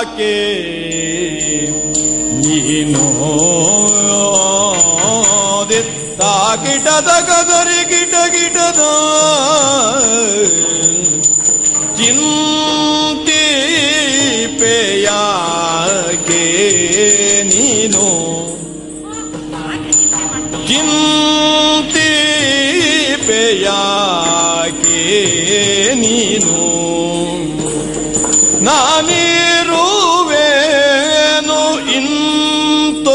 ಯಾಕೆ ನೀನು ತಾಗಿಟದ ಕದರಿ ಗಿಟ ಗಿಟದ ಚಿಂತಿ ಪೇಯಾಕೆ ನೀನು ಚಿಂತಿ ಪೇಯಾಕೆ ನೀನು ನಾನಿರುವೇನು ಇಂತು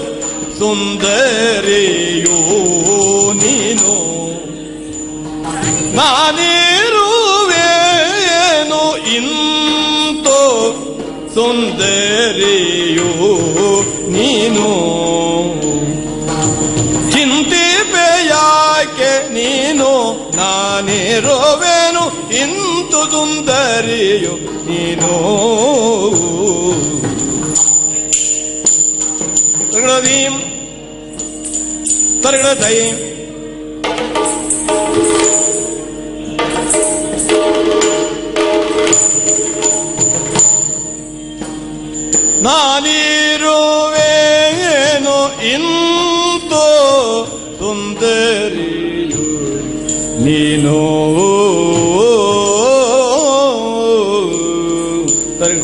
ಸುಂದರಿಯೋ ನೀನು ನಾನಿರುವೇನು ಇಂತು ಸುಂದರಿಯೋ ನೀನು ಚಿಂತಿಪೆ ಯಾಕೆ ನೀನು ನಾನಿರುವೆನು ಇಂತು ಸುಂದರಿಯು ನೀನು ತರಗಡದೀಂ ತರಗಡದೀಂ ನಾನಿರುವೇನು ಇಂತು ಸುಂದರಿಯು ನೀನು ತರಗ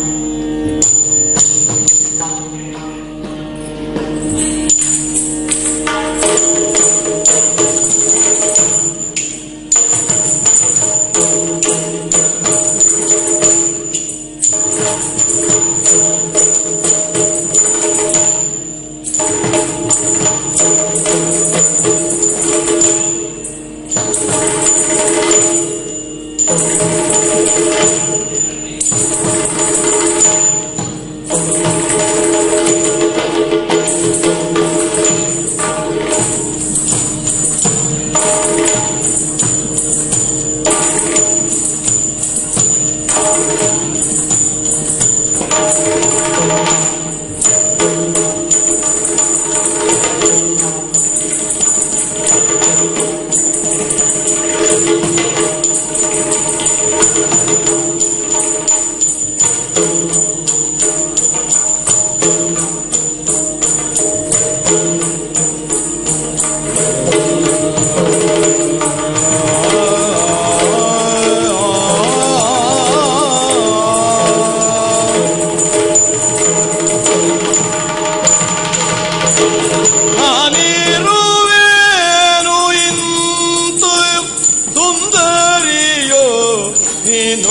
ನಾನಿರುವೇನು ಇಂತು ಸುಂದರಿಯೋ ನೀನು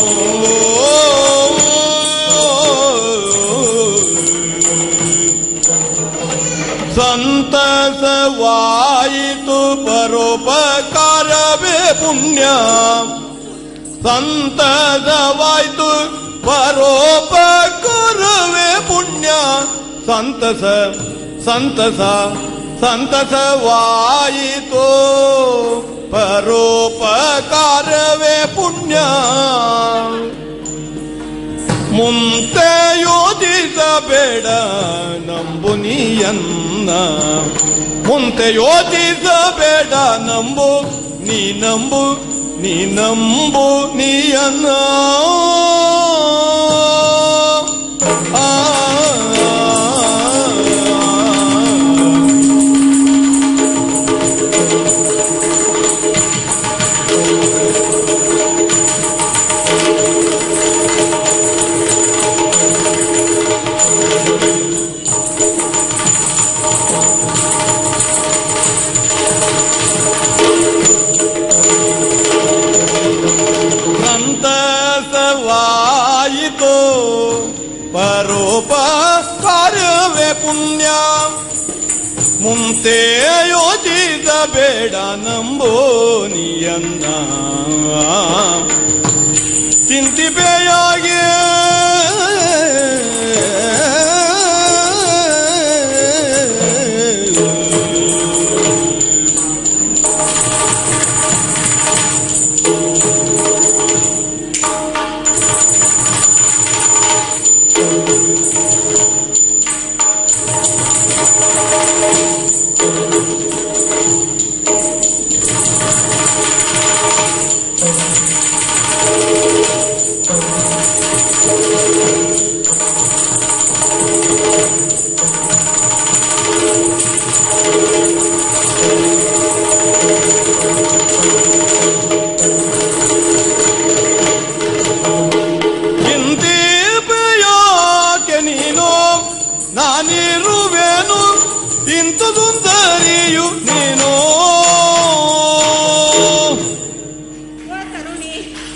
ಸಂತಸವಾಯಿತು ಪರೋಪಕಾರವೇ ಪುಣ್ಯ ಸಂತಸವಾಯಿತು ಪರೋಪಕಾರವೇ ಪುಣ್ಯ ಸಂತಸ ಸಂತಸ ಸಂತಸವಾಯಿತು ಪರೋಪಕಾರವೇ ಪುಣ್ಯ ಮುಂತೆ ಯೋಚಿಸಬೇಡ ನಂಬು ನೀಯನ್ನ ಮುಂತೆ ಯೋಚಿಸಬೇಡ ನಂಬು ನೀ ನಂಬು ನೀ ನಂಬು ನೀಯನ್ನ ಆ, ಸಂತಸವಾಯಿತು ಪರೋಪಕಾರವೇ ಪುಣ್ಯ ಮುಂತೆ ಯೋಚಿಸಬೇಡ ನಂಬೋ ನೀಯನ್ನ ಚಿಂತಿಪೆಯಾಗಿ ಸುಂದರಿಯು ನೀನು ಓ ತರುಣಿ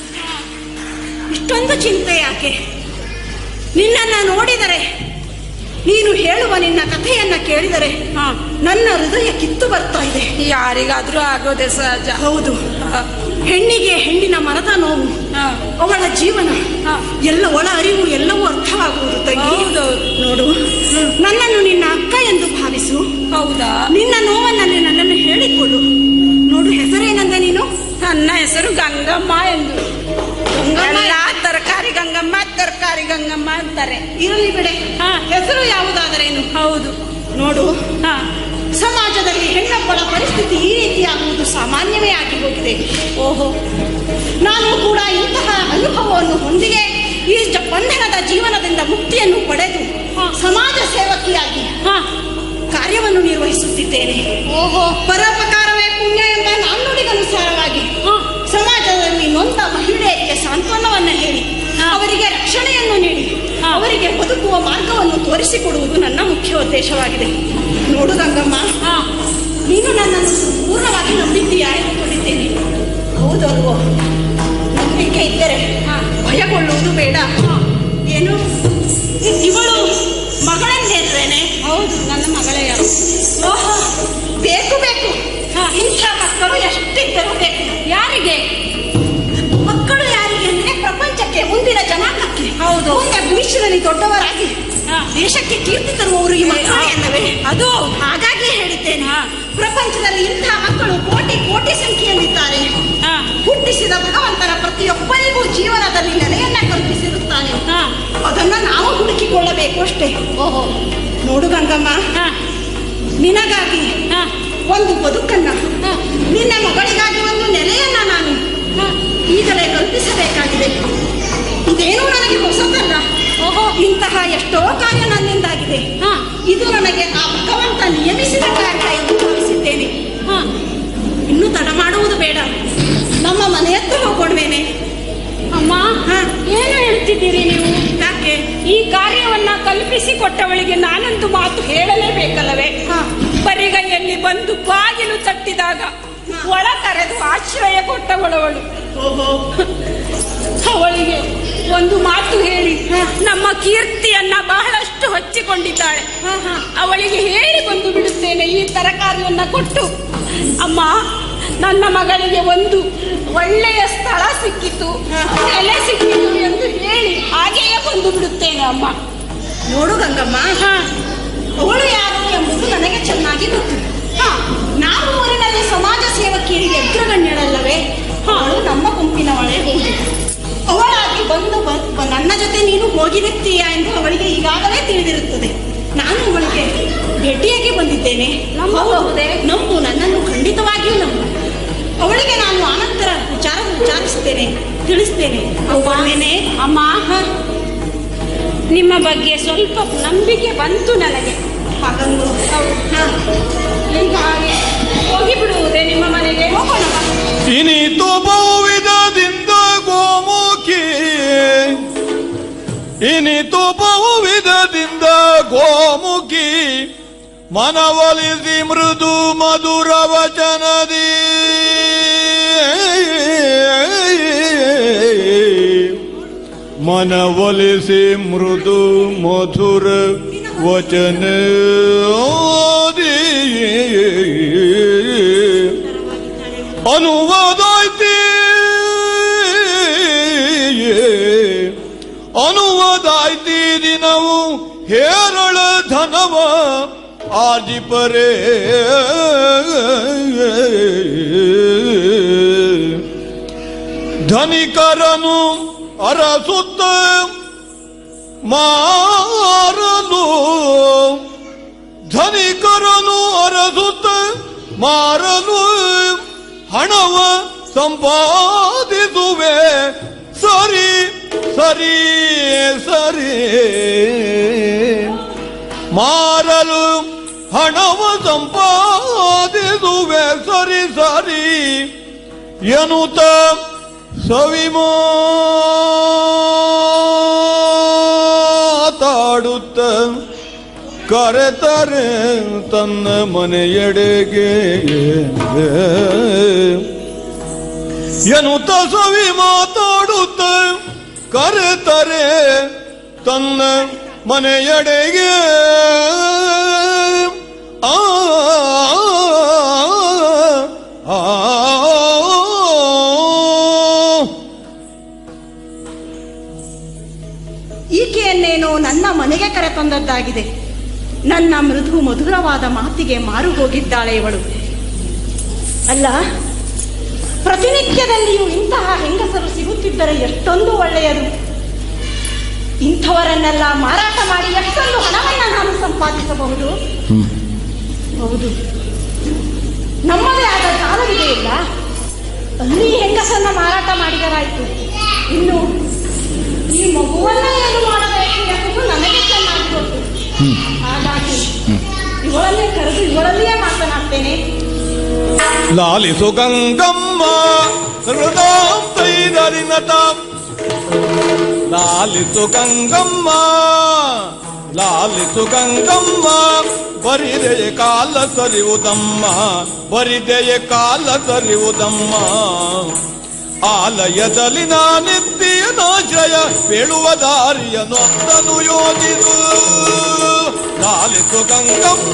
ಇಷ್ಟೊಂದು ಚಿಂತೆ ಯಾಕೆ ನಿನ್ನನ್ನ ನೋಡಿದರೆ ನೀನು ಹೇಳುವ ನಿನ್ನ ಕಥೆಯನ್ನ ಕೇಳಿದರೆ ಹಾ. ನನ್ನ ಹೃದಯ ಕಿತ್ತು ಬರ್ತಾ ಇದೆ ಯಾರಿಗಾದ್ರೂ ಆಗೋದೆ ಸಹಜ ಹೌದು ಹಾ. ಹೆಣ್ಣಿಗೆ ಹೆಣ್ಣಿನ ಮನದ ನೋವು ಹಾ. ಅವಳ ಜೀವನ ಹಾ. ಎಲ್ಲ ಒಳ ಅರಿವು ಎಲ್ಲವೂ ಅರ್ಥವಾಗುವುದು ತಂಗಿ ಹೌದೌದು. ನೋಡು ನನ್ನನ್ನು ನಿನ್ನ ಅಕ್ಕ ಎಂದು ಭಾವಿಸು ಹೌದಾ ನಿನ್ನ ನೋವನ್ನಲ್ಲಿ ನನ್ನನ್ನು ಹೇಳಿಕೊಡು ನೋಡು ಹೆಸರೇನಂದ ನೀನು ನನ್ನ ಹೆಸರು ಗಂಗಮ್ಮ ಎಂದು ಗಂಗಮ್ಮ? ಎಲ್ಲ ತರಕಾರಿ ಗಂಗಮ್ಮ ತರಕಾರಿ ಗಂಗಮ್ಮ ಅಂತಾರೆ ಇರಲಿ ಬಿಡೆ ಹಾ. ಹೆಸರು ಯಾವುದಾದರೇನು ಹೌದು ನೋಡು ಹಾ ಸಮಾಜದಲ್ಲಿ ಹೆಣ್ಣೊಬ್ಬಳ ಪರಿಸ್ಥಿತಿ ಈ ರೀತಿಯಾಗುವುದು ಸಾಮಾನ್ಯವೇ ಆಗಿ ಹೋಗಿದೆ ಓಹೋ ನಾನು ಕೂಡ ಇಂತಹ ಅನುಭವವನ್ನು ಹೊಂದಿಗೆ ಈ ಜ- ಬಂಧನದ ಜೀವನದಿಂದ ಮುಕ್ತಿಯನ್ನು ಪಡೆದು ಹಾ. ಸಮಾಜ ಸೇವಕಿಯಾಗಿ ಹಾ ಕಾರ್ಯವನ್ನು ನಿರ್ವಹಿಸುತ್ತಿದ್ದೇನೆ ಓಹೋ ಪರೋಪಕಾರವೇ ಪುಣ್ಯ ಎಂಬ ನಾಣ್ಣುಡಿಗನುಸಾರವಾಗಿ ಹಾ. ಸಮಾಜದಲ್ಲಿ ನೊಂದ ಮಹಿಳೆಯರಿಗೆ ಸಾಂತ್ವನವನ್ನು ಹೇಳಿ ಹಾ. ಅವರಿಗೆ ರಕ್ಷಣೆಯನ್ನು ನೀಡಿ ಹಾ. ಅವರಿಗೆ ಬದುಕುವ ಮಾರ್ಗವನ್ನು ತೋರಿಸಿಕೊಡುವುದು ನನ್ನ ಮುಖ್ಯ ಉದ್ದೇಶವಾಗಿದೆ ನೋಡು ಗಂಗಮ್ಮ ಹಾ ನೀನು ನನ್ನನ್ನು ಪೂರ್ಣವಾಗಿ ನಂಬಿದ್ದೀಯಾ ಎಂದುಕೊಂಡಿದ್ದೇನೆ ಹೌದು ಅಲ್ವೋ ನಂಬಿಕೆ ಇದ್ದರೆ ಹಾ. ಭಯಗೊಳ್ಳುವುದು ಬೇಡ ಏನು ಇ- ಇವಳು ಮಗಳನ್ನೇನ್ರೇನೆ ಹೌದು ನನ್ನ ಮಗಳೇ ಯಾರು ಓಹೋ ಬೇಕು ಬೇಕು ಹಾ. ಇಂಥ ಮಕ್ಕಳು ಎಷ್ಟಿದ್ದರೂ ಬೇಕು ಯಾರಿಗೆ ಮಕ್ಕಳು ಯಾರಿಗೆ ಅಂದ್ರೆ ಪ್ರಪಂಚಕ್ಕೆ ಮುಂದಿನ ಜನಾಂಗಕ್ಕೆ ಹೌದು. ಮುಂದೆ ಭವಿಷ್ಯದಲ್ಲಿ ದೊಡ್ಡವರಾಗಿ ಹಾ. ದೇಶಕ್ಕೆ ಕೀರ್ತಿ ತರುವವರು ಈ ಮಕ್ಕಳೇ ಅಲ್ಲವೇ ಅದು ಹೌದು. ಹಾಗಾಗಿ ಹೇಳಿದ್ದೇನೆ ಹಾ. ಪ್ರಪಂಚದಲ್ಲಿ ಇಂಥ ಮಕ್ಕಳು ಕೋಟಿ ಕೋಟಿ ಸಂಖ್ಯೆಯಲ್ಲಿದ್ದಾರೆ ಹಾ ಹುಟ್ಟಿಸಿದ ಭಗವಂತನ ಪ್ರತಿಯೊಬ್ಬರಿಗೂ ಜೀವನದಲ್ಲಿ ನೆಲೆಯನ್ನ ಕಲ್ಪಿಸಿರುತ್ತಾನೆ ಹಾ ಅದನ್ನ ನಾವು ಹುಡುಕಿಕೊಳ್ಳಬೇಕು ಅಷ್ಟೇ ಓಹೋ ನೋಡು ಗಂಗಮ್ಮ ಹಾ ನಿನಗಾಗಿ ಹಾ ಒಂದು ಬದುಕನ್ನ ಹಾ ನಿನ್ನ ಮಗಳಿಗಾಗಿ ಒಂದು ನೆಲೆಯನ್ನ ನಾನು ಹಾ ಈಗಲೇ ಕಲ್ಪಿಸಬೇಕಾಗಿದೆ ಇದೇನೂ ನನಗೆ ಹೊಸತಲ್ಲ ಓಹೋ ಇಂತಹ ಎಷ್ಟೋ ಕಾರ್ಯ ನನ್ನಿಂದಾಗಿದೆ ಹಾ ಇದು ನನಗೆ ಆ ಭಗವಂತ ನಿಯಮಿಸಿದ ಕಾರ್ಯ ಎಂದು ಭಾವಿಸಿದ್ದೇನೆ ಹಾ ಇನ್ನು ತಡ ಮಾಡುವುದು ಬೇಡ ನಮ್ಮ ಮನೆಯತ್ತ ಹೋಗೋಣವೇನೆ ಅಮ್ಮ ಹಾ. ಏನು ಹೇಳ್ತಿದ್ದೀರಿ ನೀವು ಯಾಕೆ ಈ ಕಾರ್ಯವನ್ನ ಕಲ್ಪಿಸಿಕೊಟ್ಟವಳಿಗೆ ನಾನೊಂದು ಮಾತು ಹೇಳಲೇಬೇಕಲ್ಲವೇ ಹಾ. ಬರಿಗೈಯಲ್ಲಿ ಬಂದು ಬಾಗಿಲು ತಟ್ಟಿದಾಗ ಒಳ ಕರೆದು ಆಶ್ರಯ ಕೊಟ್ಟವಳವಳು ಓಹೋ ಅವಳಿಗೆ ಒಂದು ಮಾತು ಹೇಳಿ ನಮ್ಮ ಕೀರ್ತಿಯನ್ನ ಬಹಳಷ್ಟು ಹಚ್ಚಿಕೊಂಡಿದ್ದಾಳೆ ಹಾ, ಹಾ. ಅವಳಿಗೆ ಹೇಳಿ ಬಂದು ಬಿಡುತ್ತೇನೆ ಈ ತರಕಾರಿಯನ್ನ ಕೊಟ್ಟು ಅಮ್ಮ ನನ್ನ ಮಗಳಿಗೆ ಒಂದು ಒಳ್ಳೆಯ ಸ್ಥಳ ಸಿಕ್ಕಿತು ನೆಲೆ ಸಿಕ್ಕಿತು ಎಂದು ಹೇಳಿ ಹಾಗೆಯೇ ಬಂದು ಬಿಡುತ್ತೇನೆ ಅಮ್ಮ ನೋಡು ಗಂಗಮ್ಮ ಹಾ ಅವಳು ಯಾರು ಎಂಬುದು ನನಗೆ ಚೆನ್ನಾಗಿ ಗೊತ್ತು ಹಾ, ನಾವು ಊರಿನಲ್ಲಿ ಸಮಾಜ ಸೇವಕಿಯರಿಗೆ ಅಗ್ರಗಣ್ಯಳಲ್ಲವೇ ಅವಳು ನಮ್ಮ ಗುಂಪಿನವಳೇ ಹೌದು ಅವಳಾಗಿ ಬಂದು ಬ- ಬ- ನನ್ನ ಜೊತೆ ನೀನು ಹೋಗಿರುತ್ತೀಯಾ ಎಂದು ಅವಳಿಗೆ ಈಗಾಗಲೇ ತಿಳಿದಿರುತ್ತದೆ ನಾನು ಅವಳಿಗೆ ಭೇಟಿಯಾಗಿ ಬಂದಿದ್ದೇನೆ ನಂಬಬಹುದೇ? ಹೌದು, ನಂಬು ನನ್ನನ್ನು ಖಂಡಿತವಾಗಿಯೂ ನಂಬು ಅವಳಿಗೆ ನಾನು ಆನಂತರ ವಿಚಾರ ವಿಚಾರಿಸುತ್ತೇನೆ ತಿಳಿಸ್ತೇನೆ ಅವಳೇನೆ ಅಮ್ಮ ನಿಮ್ಮ ಬಗ್ಗೆ ಸ್ವಲ್ಪ ನಂಬಿಕೆ ಬಂತು ನನಗೆ ಹಾಗಂದು ಹಾ ಈಗ ಹಾಗೆ ಹೋಗಿ ಬಿಡುವುದೇ ನಿಮ್ಮ ಮನೆಗೆ ಹೋಗೋಣ ಬಾ. ಇನಿತು ಬಹುವಿಧದಿಂದ ಗೋಮುಖಿ ಇನಿತು ಬಹುವಿಧದಿಂದ ಗೋಮುಖಿ ಮನವೊಲಿಸಿ ಮೃದು ಮಧುರ ವಚನದಿ ಮನವೊಲಿಸಿ ಮೃದು ಮಧುರ ವಚನ ಅನುವಾದಾಯ್ತಿ ಅನುವಾದಾಯ್ತಿ ದಿನವು ಹೇರಳ ಧನವ ಆದಿಪರೇ ಧನಿಕರನು ಅರಸುತ್ತ ಮಾರಲು ಧನಿಕರನು ಅರಸುತ್ತ ಮಾರಲು ಹಣವ ಸಂಪಾದಿಸುವೆ ಸರಿ ಸರಿ ಸರಿ ಮಾರಲು ಹಣವ ಸಂಪಾದಿಸುವೆ ಸರಿ ಸರಿ ಎನ್ನುತ್ತ ಸವಿಮಾತಾಡುತ್ತ ಕರೆತರೆ ತನ್ನ ಮನೆಯೆಡೆಗೆ ಎನ್ನುತ್ತ ಸವಿ ಮಾತಾಡುತ್ತ ಕರೆತರೆ ತನ್ನ ಮನೆಯೆಡೆಗೆ ಆ ಆ, ಆ ಈಕೆಯನ್ನೇನೋ ನನ್ನ ಮನೆಗೆ ಕರೆತಂದದ್ದಾಗಿದೆ ನನ್ನ ಮೃದು ಮಧುರವಾದ ಮಾತಿಗೆ ಮಾರು ಹೋಗಿದ್ದಾಳೆ ಇವಳು ಅಲ್ಲ ಪ್ರತಿನಿತ್ಯದಲ್ಲಿಯೂ ಇಂತಹ ಹೆಂಗಸರು ಸಿಗುತ್ತಿದ್ದರೆ ಎಷ್ಟೊಂದು ಒಳ್ಳೆಯದು ಇಂಥವರನ್ನೆಲ್ಲ ಮಾರಾಟ ಮಾಡಿ ಎಷ್ಟೊಂದು ಹಣವನ್ನ ನಾನು ಸಂಪಾದಿಸಬಹುದು ಹೌದು ನಮ್ಮದೇ ಆದ ಜಾಲವಿದೆ ಇಲ್ಲ ಅಲ್ಲಿ ಹೆಂಗಸನ್ನ ಮಾರಾಟ ಮಾಡಿದರಾಯ್ತು ಇನ್ನು ಈ ಮಗುವನ್ನ ಏನು ಮಾಡಬೇಕು ಎಂಬುದು ನನಗೆ ಚೆನ್ನಾಗಿ ಗೊತ್ತು ಹಾಗಾಗಿ ಇವಳನ್ನೇ ಕರೆದು ಇವಳಲ್ಲಿಯೇ ಮಾತನಾಡ್ತೇನೆ ಲಾಲಿಸು ಗಂಗಮ್ಮ ಹೃದಯ ತೈದರಿನತ ಲಾಲಿಸು ಗಂಗಮ್ಮ ಲಾಲಿಸು ಗಂಗಮ್ಮ ಬರಿದೆಯ ಕಾಲ ಸರಿಯುವುದಮ್ಮ ಬರಿದೆಯ ಕಾಲ ಸರಿಯುವುದಮ್ಮ ಆಲಯದಲ್ಲಿ ನಾನಿದ್ದೀಯ ನಾಶ್ರಯ ಬೀಳುವ ದಾರಿಯ ನೊಂದನು ಯೋಜಿಸು ಲಾಲಿಸು ಗಂಗಮ್ಮ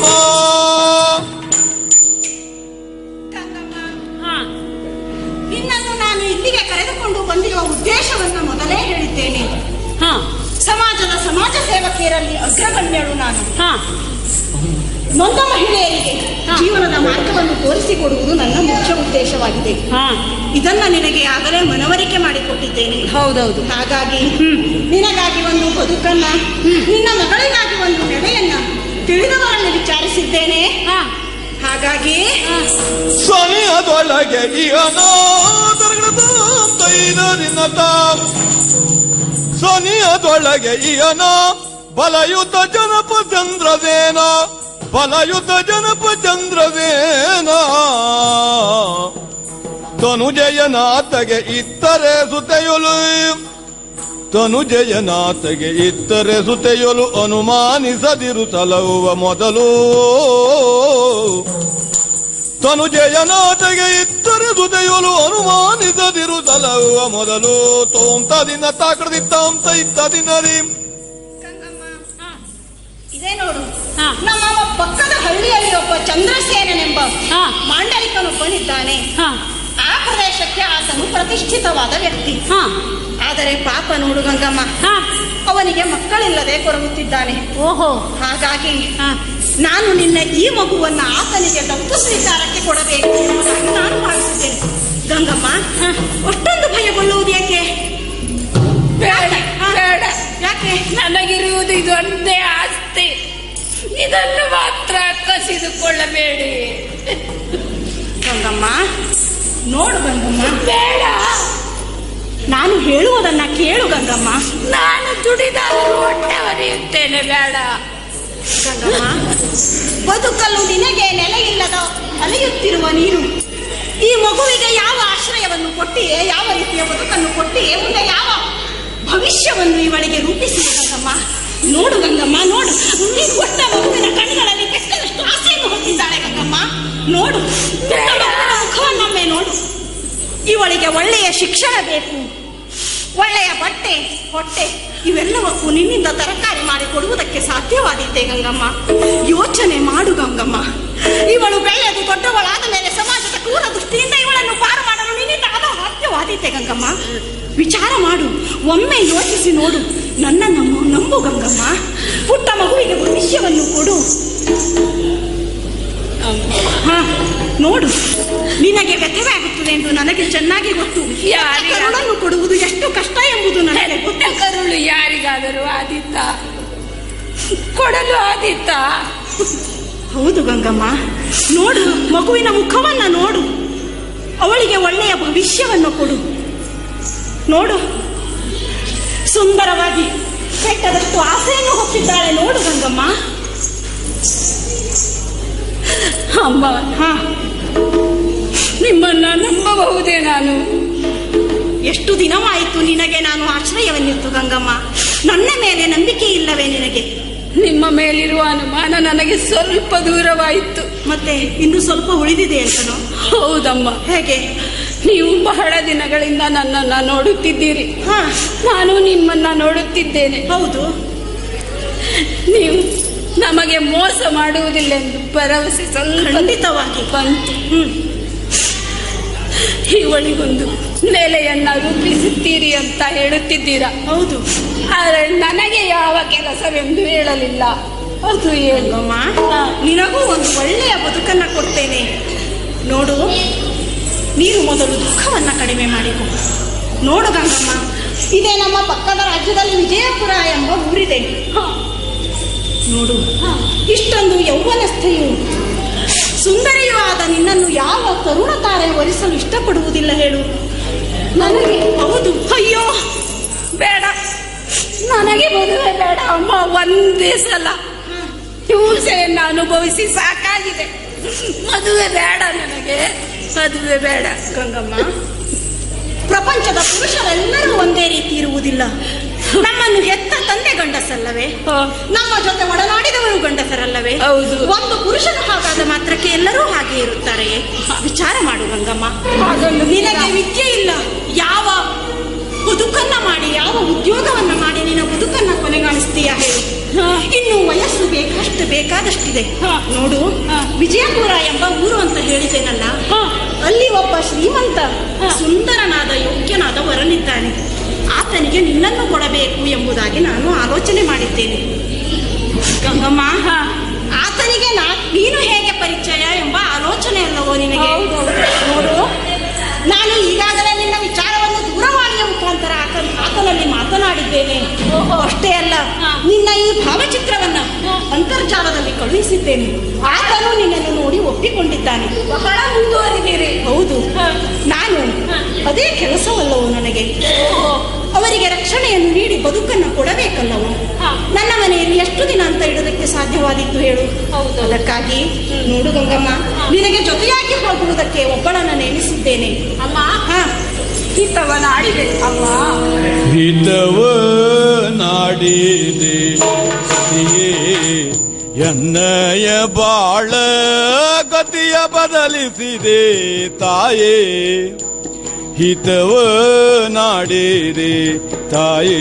ಹಾ ನಿನ್ನನ್ನು ನಾನು ಇಲ್ಲಿಗೆ ಕರೆದುಕೊಂಡು ಬಂದಿರುವ ಉದ್ದೇಶವನ್ನು ಮೊದಲೇ ಹೇಳಿದ್ದೇನೆ ಹಾ ಸಮಾಜದ ಸಮಾಜ ಸೇವಕಿಯರಲ್ಲಿ ಅಗ್ರಗಣ್ಯಳು ನಾನು ಹಾ ನೊಂದ ಮಹಿಳೆಯರಿಗೆ ಜೀವನದ ಮಾರ್ಗವನ್ನು ತೋರಿಸಿಕೊಡುವುದು ನನ್ನ ಮುಖ್ಯ ಉದ್ದೇಶವಾಗಿದೆ ಹಾ ಇದನ್ನ ನಿನಗೆ ಆಗಲೇ ಮನವರಿಕೆ ಮಾಡಿಕೊಟ್ಟಿದ್ದೇನೆ ಹೌದೌದು ಹಾಗಾಗಿ ನಿನಗಾಗಿ ಒಂದು ಬದುಕನ್ನ ನಿನ್ನ ಮಗಳಿಗಾಗಿ ಒಂದು ನೆಲೆಯನ್ನ ತಿಳಿದವರಲ್ಲಿ ವಿಚಾರಿಸಿದ್ದೇನೆ ಹಾ ಹಾಗಾಗಿ ಸಮಯದೊಳಗೆ ಈ ಅನಾದರದ ತೈದರಿನತ ಸನಿಯದೊಳಗೆ ಈ ಅನ ಬಲಯುತ ಜನಪ ಚಂದ್ರದೇನ ಬಲಯುತ ಜನಪ ಚಂದ್ರದೇನ ತನುಜಯನಾಥಗೆ ಇತ್ತರೆ ಸುತೆಯೊಲು ತನುಜಯನಾಥಗೆ ಇತ್ತರೆ ಸುತೆಯೊಲು ಅನುಮಾನಿಸದಿರು ತಲವುವ ಮೊದಲು ತನುಜಯನಾಥಗೆ ಇತ್ತರೆ ಸುತೆಯೊಲು ಅನುಮಾನಿಸದಿರು ತಲವುವ ಮೊದಲು ತೋಂತ ದಿನ ತಾಕಡದಿತ್ತಾಂತ ಇತ್ತ ದಿನರಿ ಹಾ ಇದೇ ನೋಡು ಹಾ. ನಮ್ಮ ಪಕ್ಕದ ಹಳ್ಳಿಯಲ್ಲಿ ಒಬ್ಬ ಚಂದ್ರಸೇನನೆಂಬ ಹಾ. ಮಾಂಡಲಿಕನೊಬ್ಬನಿದ್ದಾನೆ ಹಾ ಆ ಪ್ರದೇಶಕ್ಕೆ ಆತನು ಪ್ರತಿಷ್ಠಿತವಾದ ವ್ಯಕ್ತಿ ಹಾ ಆದರೆ ಪಾಪ ನೋಡು ಗಂಗಮ್ಮ ಹಾ ಅವನಿಗೆ ಮಕ್ಕಳಿಲ್ಲದೆ ಕೊರಗುತ್ತಿದ್ದಾನೆ ಓಹೋ ಹಾಗಾಗಿ ಹಾ ನಾನು ನಿನ್ನ ಈ ಮಗುವನ್ನ ಆತನಿಗೆ ದತ್ತು ಸ್ವೀಕಾರಕ್ಕೆ ಕೊಡಬೇಕು ಎಂಬುದಾಗಿ ನಾನು ಭಾವಿಸಿದ್ದೇನೆ ಗಂಗಮ್ಮ ಹಾ. ಅಷ್ಟೊಂದು ಭಯಗೊಳ್ಳುವುದು ಯಾಕೆ ಬೇಡ ಹಾ? ಬೇಡ ಯಾಕೆ ನನಗಿರುವುದು ಇದೊಂದೇ ಆಸ್ತಿ ಇದನ್ನು ಮಾತ್ರ ಕಸಿದುಕೊಳ್ಳಬೇಡಿ ಗಂಗಮ್ಮ ನೋಡು ಗಂಗಮ್ಮ ಬೇಡ ನಾನು ಹೇಳುವುದನ್ನ ಕೇಳು ಗಂಗಮ್ಮ ನಾನು ದುಡಿದಾದರೂ ಹೊಟ್ಟೆ ಹೊರೆಯುತ್ತೇನೆ ಬೇಡ ಗಂಗಮ್ಮ ಬದುಕಲು ನಿನಗೆ ನೆಲೆಯಿಲ್ಲದ ಅಲೆಯುತ್ತಿರುವ ನೀನು ಈ ಮಗುವಿಗೆ ಯಾವ ಆಶ್ರಯವನ್ನು ಕೊಟ್ಟಿಯೇ ಯಾವ ರೀತಿಯ ಬದುಕನ್ನು ಕೊಟ್ಟಿಯೇ ಮುಂದೆ ಯಾವ ಭವಿಷ್ಯವನ್ನು ಇವಳಿಗೆ ರೂಪಿಸಿದೆ ಗಂಗಮ್ಮ ನೋಡು ಗಂಗಮ್ಮ ನೋಡು ಈ ಪುಟ್ಟ ಮಗುವಿನ ಕಣ್ಣುಗಳಲ್ಲಿ ಕೆಟ್ಟದಷ್ಟು ಆಸೆಯನ್ನು ಹೊಂದಿದ್ದಾಳೆ ಗಂಗಮ್ಮ ನೋಡು ಪುಟ್ಟ ಮಗುವಿನ ಮುಖವನ್ನೊಮ್ಮೆ ನೋಡು ಇವಳಿಗೆ ಒಳ್ಳೆಯ ಶಿಕ್ಷಣ ಬೇಕು ಒಳ್ಳೆಯ ಬಟ್ಟೆ ಹೊಟ್ಟೆ ಇವೆಲ್ಲವಕ್ಕೂ ನಿನ್ನಿಂದ ತರಕಾರಿ ಮಾಡಿ ಕೊಡುವುದಕ್ಕೆ ಸಾಧ್ಯವಾದೀತೆ ಗಂಗಮ್ಮ ಯೋಚನೆ ಮಾಡು ಗಂಗಮ್ಮ ಇವಳು ಬೆಳೆದು ದೊಡ್ಡವಳಾದ ಮೇಲೆ ಸಮಾಜದ ಕ್ರೂರ ದೃಷ್ಟಿಯಿಂದ ಇವಳನ್ನು ಪಾರು ಮಾಡಲು ನಿನ್ನಿಂದ ಆದ ಸಾಧ್ಯವಾದೀತೆ ಗಂಗಮ್ಮ ವಿಚಾರ ಮಾಡು ಒಮ್ಮೆ ಯೋಚಿಸಿ ನೋಡು ನನ್ನ ನಮ್ಮ ನಂಬು ಗಂಗಮ್ಮ ಪುಟ್ಟ ಮಗುವಿಗೆ ಭವಿಷ್ಯವನ್ನು ಕೊಡು ಹಾ ನೋಡು ನಿನಗೆ ವ್ಯಥವೆ ಆಗುತ್ತದೆ ಎಂದು ನನಗೆ ಚೆನ್ನಾಗಿ ಗೊತ್ತು ಯಾರಿಗೆ? ಕರುಳನ್ನು ಕೊಡುವುದು ಎಷ್ಟು ಕಷ್ಟ ಎಂಬುದು ನನಗೆ ಪುಟ್ಟ ಗೊತ್ತು ಕರುಳು ಯಾರಿಗಾದರೂ ಆದಿತ್ತ ಕೊಡಲು ಆದಿತ್ತ ಹೌದು ಗಂಗಮ್ಮ ನೋಡು ಮಗುವಿನ ಮುಖವನ್ನ ನೋಡು ಅವಳಿಗೆ ಒಳ್ಳೆಯ ಭವಿಷ್ಯವನ್ನು ಕೊಡು ನೋಡು ಸುಂದರವಾಗಿ ಕೆಟ್ಟದಷ್ಟು ಆಸೆಯನ್ನು ಹೊತ್ತಿದ್ದಾಳೆ ನೋಡು ಗಂಗಮ್ಮ ಅಮ್ಮ ಹಾ ನಿಮ್ಮನ್ನ ನಂಬಬಹುದೇ ನಾನು ಎಷ್ಟು ದಿನವಾಯಿತು ನಿನಗೆ ನಾನು ಆಶ್ರಯವನ್ನಿತ್ತು ಗಂಗಮ್ಮ ನನ್ನ ಮೇಲೆ ನಂಬಿಕೆ ಇಲ್ಲವೇ ನಿನಗೆ ನಿಮ್ಮ ಮೇಲಿರುವ ಅನುಮಾನ ನನಗೆ ಸ್ವಲ್ಪ ದೂರವಾಯಿತು ಮತ್ತೆ ಇನ್ನು ಸ್ವಲ್ಪ ಉಳಿದಿದೆ ಅಂತನೋ ಹೌದಮ್ಮ ಹೇಗೆ ನೀವು ಬಹಳ ದಿನಗಳಿಂದ ನನ್ನನ್ನ ನೋಡುತ್ತಿದ್ದೀರಿ ಹಾ ನಾನು ನಿಮ್ಮನ್ನ ನೋಡುತ್ತಿದ್ದೇನೆ ಹೌದು ನೀವು ನಮಗೆ ಮೋಸ ಮಾಡುವುದಿಲ್ಲ ಎಂದು ಭರವಸೆ ಸ್ವಲ್ಪ ಖಂಡಿತವಾಗಿ ಬಂತು ಹ್ಮ್ ಇವಳಿಗೊಂದು ನೆಲೆಯನ್ನ ರೂಪಿಸುತ್ತೀರಿ ಅಂತ ಹೇಳುತ್ತಿದ್ದೀರಾ ಹೌದು ಆದರೆ ನನಗೆ ಯಾವ ಕೆಲಸವೆಂದು ಹೇಳಲಿಲ್ಲ ಅದು ಏನು ಅಮ್ಮ ನಿನಗೂ ಒಂದು ಒಳ್ಳೆಯ ಬದುಕನ್ನ ಕೊಡ್ತೇನೆ ನೋಡು ನೀನು ಮೊದಲು ದುಃಖವನ್ನ ಕಡಿಮೆ ಮಾಡಿಕೊ ನೋಡು ಗಂಗಮ್ಮ ಇದೇ ನಮ್ಮ ಪಕ್ಕದ ರಾಜ್ಯದಲ್ಲಿ ವಿಜಯಪುರ ಎಂಬ ಊರಿದೆ ಹ, ನೋಡು ಹ. ಇಷ್ಟೊಂದು ಯೌವನಸ್ಥೆಯು ಸುಂದರಿಯೂ ಆದ ನಿನ್ನನ್ನು ಯಾವ ತರುಣ ತಾರೆ ವರಿಸಲು ಇಷ್ಟಪಡುವುದಿಲ್ಲ ಹೇಳು ನನಗೆ ಹೌದು ಅಯ್ಯೋ ಬೇಡ ನನಗೆ ಮದುವೆ ಬೇಡ ಅಮ್ಮ ಒಂದೇ ಸಲ ಹಿಂಸೆಯನ್ನು ಅನುಭವಿಸಿ ಸಾಕಾಗಿದೆ ಮದುವೆ ಬೇಡ ನನಗೆ ಮದುವೆ ಬೇಡ ಗಂಗಮ್ಮ ಪ್ರಪಂಚದ ಪುರುಷರೆಲ್ಲರೂ ಒಂದೇ ರೀತಿ ಇರುವುದಿಲ್ಲ ನಮ್ಮನ್ನು ಹೆತ್ತ ತಂದೆ ಗಂಡಸಲ್ಲವೇ ಹ, ನಮ್ಮ ಜೊತೆ ಒಡನಾಡಿದವರು ಗಂಡಸರಲ್ಲವೇ ಹೌದು. ಒಂದು ಪುರುಷನು ಹಾಗಾದ ಮಾತ್ರಕ್ಕೆ ಎಲ್ಲರೂ ಹಾಗೆ ಇರುತ್ತಾರೆಯೇ ವಿಚಾರ ಮಾಡು ಗಂಗಮ್ಮ ಹಾಗಲ್ಲ. ನಿನಗೆ ವಿದ್ಯೆ ಇಲ್ಲ ಯಾವ ಬದುಕನ್ನ ಮಾಡಿ ಯಾವ ಉದ್ಯೋಗವನ್ನ ಮಾಡಿ ನಿನ್ನ ಬದುಕನ್ನ ಕೊನೆಗಾಣಿಸ್ತೀಯ ಹೇಳು ಹ. ಇನ್ನು ವಯಸ್ಸು ಬೇಕಷ್ಟು ಬೇಕಾದಷ್ಟಿದೆ ಹ. ನೋಡು ಹ. ವಿಜಯಪುರ ಎಂಬ ಊರು ಅಂತ ಹೇಳಿದ್ದೇನಲ್ಲ ಹ. ಅಲ್ಲಿ ಒಬ್ಬ ಶ್ರೀಮಂತ ಹ. ಸುಂದರನಾದ ಯೋಗ್ಯನಾದ ವರನಿದ್ದಾನೆ ಆತನಿಗೆ ನಿನ್ನನ್ನು ಕೊಡಬೇಕು ಎಂಬುದಾಗಿ ನಾನು ಆಲೋಚನೆ ಮಾಡಿದ್ದೇನೆ ಗಂಗಮ್ಮ ಹ. ಆತನಿಗೆ ನಾ ನೀನು ಹೇಗೆ ಪರಿಚಯ ಎಂಬ ಆಲೋಚನೆ ಅಲ್ಲವೋ ನಿನಗೆ ಹೌದೌದು. ನೋಡು ನಾನು ಈಗಾಗಲೇ ನಿನ್ನ ವಿಚಾರವನ್ನು ದೂರವಾಣಿಯ ಮುಖಾಂತರ ಆತನ ಆತನಲ್ಲಿ ಮಾತನಾಡಿದ್ದೇನೆ ಅಷ್ಟೇ ಅಲ್ಲ ಹ. ನಿನ್ನ ಈ ಭಾವಚಿತ್ರವನ್ನ ಅಂತರ್ಜಾಲದಲ್ಲಿ ಕಳುಹಿಸಿದ್ದೇನೆ ಆತನು ನಿನ್ನನ್ನು ನೋಡಿ ಒಪ್ಪಿಕೊಂಡಿದ್ದಾನೆ ಬಹಳ ಮುಂದುವರಿದಿರಿ ಹೌದು ಹ. ನಾನು ಹ. ಅದೇ ಕೆಲಸವಲ್ಲವೋ ನನಗೆ ಓಹೋ. ಅವರಿಗೆ ರಕ್ಷಣೆಯನ್ನು ನೀಡಿ ಬದುಕನ್ನು ಕೊಡಬೇಕಲ್ಲವೋ ಹ. ನನ್ನ ಮನೆಯಲ್ಲಿ ಎಷ್ಟು ದಿನ ಅಂತ ಇಡೋದಕ್ಕೆ ಸಾಧ್ಯವಾದಿತ್ತು ಹೇಳು ಹೌದು. ಅದಕ್ಕಾಗಿ ನೋಡು ಗಂಗಮ್ಮ ನಿನಗೆ ಜೊತೆಯಾಗಿ ಹೋಗುವುದಕ್ಕೆ ಒಬ್ಬಳನ್ನ ನೇಮಿಸಿದ್ದೇನೆ ಅಮ್ಮ ಹಾ ಹಿತವನ ಆಡಿದೆ ಅಮ್ಮ ಹಿತವ ನಾಡಿದೆ ಸತಿಯೇ ಎನ್ನಯ ಬಾಳ ಗತಿಯ ಬದಲಿಸಿದೆ ತಾಯೇ ಹಿತವ ನಾಡಿದೆ ತಾಯೇ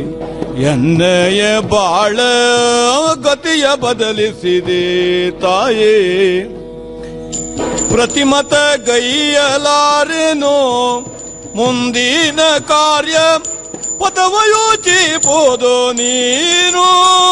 ಎನ್ನಯ ಬಾಳ ಗತಿಯ ಬದಲಿಸಿದೆ ತಾಯೇ ಪ್ರತಿಮತ ಗೈಯಲಾರೆನೋ ಮುಂದಿನ ಕಾರ್ಯ ಪದವ ಯೋಚಿಪೋದು ನೀನು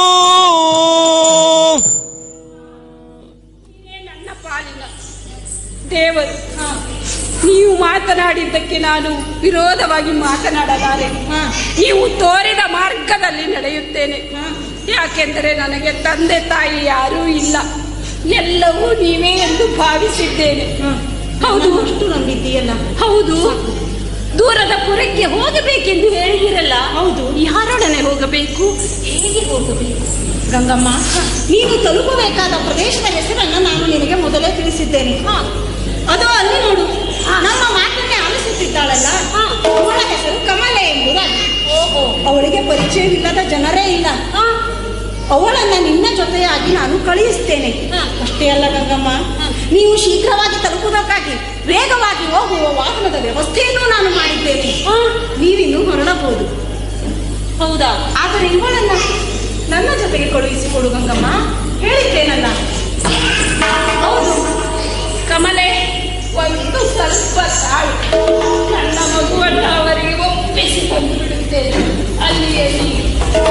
ನೀನೇ ನನ್ನ ಪಾಲಿನ ದೇವರು ನೀವು ಮಾತನಾಡಿದ್ದಕ್ಕೆ ನಾನು ವಿರೋಧವಾಗಿ ಮಾತನಾಡಲಾರೆ ಹಾ ನೀವು ತೋರಿದ ಮಾರ್ಗದಲ್ಲಿ ನಡೆಯುತ್ತೇನೆ ಹಾ ಯಾಕೆಂದರೆ ನನಗೆ ತಂದೆ ತಾಯಿ ಯಾರೂ ಇಲ್ಲ ಎಲ್ಲವೂ ನೀವೇ ಎಂದು ಭಾವಿಸಿದ್ದೇನೆ ಹಾ. ಹೌದು ಅಷ್ಟು ನಂಬಿದ್ದೀಯಲ್ಲ ಹೌದು ದೂರದ ಪುರಕ್ಕೆ ಹೋಗಬೇಕೆಂದು ಹೇಳಿದಿರಲ್ಲ ಹೌದು. ಯಾರೊಡನೆ ಹೋಗಬೇಕು ಹೇಗೆ ಹೋಗಬೇಕು ಗಂಗಮ್ಮ ನೀನು ತಲುಪಬೇಕಾದ ಪ್ರದೇಶದ ಹೆಸರನ್ನ ನಾನು ನಿನಗೆ ಮೊದಲೇ ತಿಳಿಸಿದ್ದೇನೆ ಅದು ಅಲ್ಲಿ ನೋಡು ನಮ್ಮ ಮಾತನ್ನೇ ಆಲಿಸುತ್ತಿದ್ದಾಳಲ್ಲ ಅವಳ ಹೆಸರು ಕಮಲೆ ಎಂಬುದಾಗಿ ಓಹೋ ಅವಳಿಗೆ ಪರಿಚಯವಿಲ್ಲದ ಜನರೇ ಇಲ್ಲ ಅವಳನ್ನ ನಿನ್ನ ಜೊತೆಯಾಗಿ ನಾನು ಕಳುಹಿಸ್ತೇನೆ ಹಾ. ಅಷ್ಟೇ ಅಲ್ಲ ಗಂಗಮ್ಮ ನೀವು ಶೀಘ್ರವಾಗಿ ತಲುಪುವುದಕ್ಕಾಗಿ ವೇಗವಾಗಿ ಹೋಗುವ ವಾಹನದ ವ್ಯವಸ್ಥೆಯನ್ನು ನಾನು ಮಾಡಿದ್ದೇನೆ ನೀವಿನ್ನು ಹೊರಡಬಹುದು ಹೌದಾ ಆದರೆ ಇವಳನ್ನ ನನ್ನ ಜೊತೆಗೆ ಕಳುಹಿಸಿಕೊಡು ಗಂಗಮ್ಮ ಹೇಳಿದ್ದೇನಲ್ಲ ಹೌದು ಕಮಲೆ ಒಂದು ಸ್ವಲ್ಪ ತಾಳು ನನ್ನ ಮಗುವನ್ನು ಅವರಿಗೆ ಒಪ್ಪಿಸಿಕೊಂಡು ಬಿಡುತ್ತೇನೆ ಅಲ್ಲಿಯೇ ನೀನು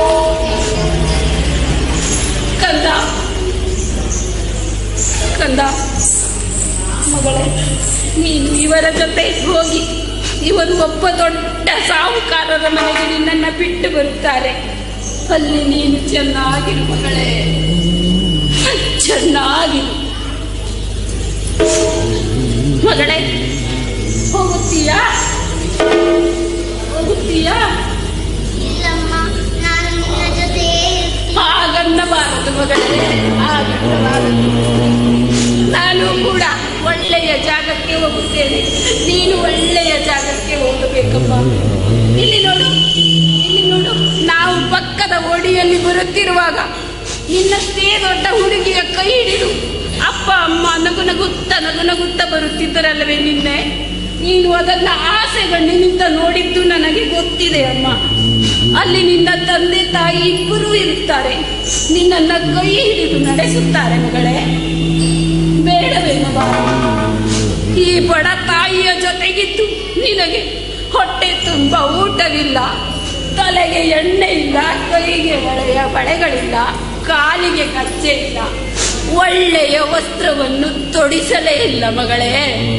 ಕಂದ ಕಂದ ಮಗಳೇ ನೀನು ಇವರ ಜೊತೆ ಹೋಗಿ ಇವರು ಒಬ್ಬ ದೊಡ್ಡ ಸಾಹುಕಾರರ ಮನೆಗೆ ನಿನ್ನನ್ನು ಬಿಟ್ಟು ಬರುತ್ತಾರೆ ಅಲ್ಲಿ ನೀನು ಚೆನ್ನಾಗಿರು ಮಗಳೇ ಚೆನ್ನಾಗಿರು ಮಗಳೇ ಹೋಗುತ್ತೀಯಾ ಹೋಗುತ್ತೀಯಾ ಇಲ್ಲಮ್ಮ ನಾನು ನಿನ್ನ ಜೊತೆಯೇ ಇರ್ತೀನಿ ಹಾಗನ್ನಬಾರದು ಮಗಳೇ ಹಾಗನ್ನಬಾರದು ನಾನು ಕೂಡ ಒಳ್ಳೆಯ ಜಾಗಕ್ಕೆ ಹೋಗುತ್ತೇನೆ ನೀನು ಒಳ್ಳೆಯ ಜಾಗಕ್ಕೆ ಹೋಗಬೇಕಮ್ಮ ಇಲ್ಲಿ ನೋಡು ಇಲ್ಲಿ ನೋಡು ನಾವು ಪಕ್ಕದ ಓಡಿಯಲ್ಲಿ ಬರುತ್ತಿರುವಾಗ ನಿನ್ನಷ್ಟೇ ದೊಡ್ಡ ಹುಡುಗಿಯ ಕೈ ಹಿಡಿದು ಅಪ್ಪ ಅಮ್ಮ ನಗು ನಗುತ್ತ ನಗು ನಗುತ್ತ ಬರುತ್ತಿದ್ದರಲ್ಲವೇ ನಿನ್ನೆ ನೀನು ಅದನ್ನ ಆಸೆಗಣ್ಣಿನಿಂದ ನೋಡಿದ್ದು ನನಗೆ ಗೊತ್ತಿದೆ ಅಮ್ಮ ಅಲ್ಲಿ ನಿನ್ನ ತಂದೆ ತಾಯಿ ಇಬ್ಬರೂ ಇರುತ್ತಾರೆ ನಿನ್ನನ್ನ ಕೈ ಹಿಡಿದು ನಡೆಸುತ್ತಾರೆ ಮಗಳೇ ಬೇಡವೇ ಮಗ ಈ ಬಡ ತಾಯಿಯ ಜೊತೆಗಿದ್ದು ನಿನಗೆ ಹೊಟ್ಟೆ ತುಂಬ ಊಟವಿಲ್ಲ ತಲೆಗೆ ಎಣ್ಣೆ ಇಲ್ಲ ಕೈಗೆ ಒಳೆಯ ಬಳೆಗಳಿಲ್ಲ ಕಾಲಿಗೆ ಕಚ್ಚೆ ಇಲ್ಲ ಒಳ್ಳೆಯ ವಸ್ತ್ರವನ್ನು ತೊಡಿಸಲೇ ಇಲ್ಲ ಮಗಳೇ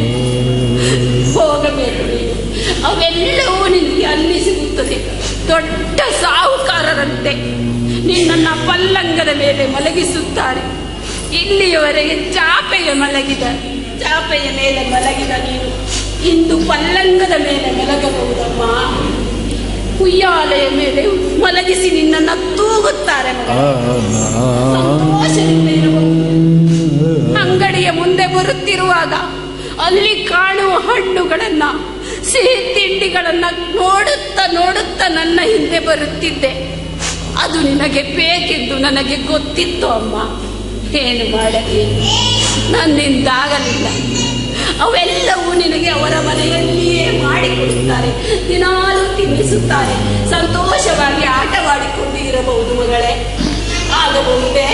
ಹೋಗಬೇಕು ನೀನು ಅವೆಲ್ಲವೂ ನಿನಗೆ ಅಲ್ಲಿ ಸಿಗುತ್ತದೆ ದೊಡ್ಡ ಸಾಹುಕಾರರಂತೆ ನಿನ್ನನ್ನ ಪಲ್ಲಂಗದ ಮೇಲೆ ಮಲಗಿಸುತ್ತಾರೆ ಇಲ್ಲಿಯವರೆಗೆ ಚಾಪೆಯ ಮಲಗಿದ ಚಾಪೆಯ ಮೇಲೆ ಮಲಗಿದ ನೀನು ಇಂದು ಪಲ್ಲಂಗದ ಮೇಲೆ ಮಲಗಬಹುದಮ್ಮ ಉಯ್ಯಾಲೆಯ ಮೇಲೆ ಮಲಗಿಸಿ ನಿನ್ನನ್ನ ತೂಗುತ್ತಾರೆ ಮಗ ಸಂತೋಷದಿಂದ ಇರಬಹುದು ಅಂಗಡಿಯ ಮುಂದೆ ಬರುತ್ತಿರುವಾಗ ಅಲ್ಲಿ ಕಾಣುವ ಹಣ್ಣುಗಳನ್ನ ಸಿಹಿ ತಿಂಡಿಗಳನ್ನ ನೋಡುತ್ತಾ ನೋಡುತ್ತಾ ನನ್ನ ಹಿಂದೆ ಬರುತ್ತಿದ್ದೆ ಅದು ನಿನಗೆ ಬೇಕೆಂದು ನನಗೆ ಗೊತ್ತಿತ್ತು ಅಮ್ಮ ಏನು ಮಾಡಲಿ ನನ್ನಿಂದಾಗಲಿಲ್ಲ ಅವೆಲ್ಲವೂ ನಿನಗೆ ಅವರ ಮನೆಯಲ್ಲಿಯೇ ಮಾಡಿಕೊಡುತ್ತಾರೆ ದಿನಾಲು ತಿನ್ನಿಸುತ್ತಾರೆ ಸಂತೋಷವಾಗಿ ಆಟವಾಡಿಕೊಂಡು ಇರಬಹುದು ಮಗಳೇ ಆಗಬಹುದೇ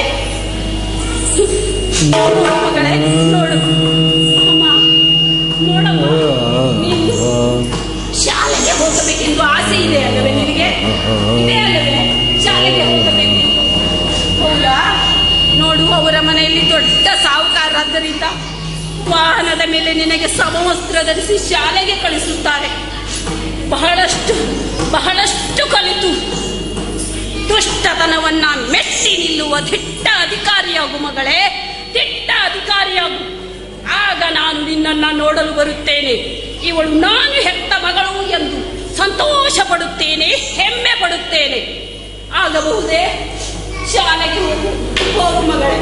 ನೋಡು ಮಗಳೇ ನೋಡು ಅಮ್ಮ ನೋಡಮ್ಮ ನೀನು ಶಾಲೆಗೆ ಹೋಗಬೇಕೆಂದು ಆಸೆ ಇದೆ ಅಲ್ಲವೇ ನಿನಗೆ ಇದೆ ಅಲ್ಲವೇ ಶಾಲೆಗೆ ಹೋಗಬೇಕೆಂದು ಹೌದಾ ನೋಡು ಅವರ ಮನೆಯಲ್ಲಿ ದೊಡ್ಡ ಸಾಹುಕಾರರಾದ್ದರಿಂದ ವಾಹನದ ಮೇಲೆ ನಿನಗೆ ಸಮವಸ್ತ್ರ ಧರಿಸಿ ಶಾಲೆಗೆ ಕಳಿಸುತ್ತಾರೆ ಬಹಳಷ್ಟು ಬಹಳಷ್ಟು ಕಲಿತು ದುಷ್ಟತನವನ್ನ ಮೆಟ್ಟಿ ನಿಲ್ಲುವ ದಿಟ್ಟ ಅಧಿಕಾರಿಯಾಗು ಮಗಳೇ ದಿಟ್ಟ ಅಧಿಕಾರಿಯಾಗು ಆಗ ನಾನು ನಿನ್ನನ್ನ ನೋಡಲು ಬರುತ್ತೇನೆ ಇವಳು ನಾನು ಹೆತ್ತ ಮಗಳು ಎಂದು ಸಂತೋಷ ಪಡುತ್ತೇನೆ ಹೆಮ್ಮೆ ಪಡುತ್ತೇನೆ ಆಗಬಹುದೇ ಶಾಲೆಗೆ ಹೋಗು ಹೋಗು ಮಗಳೇ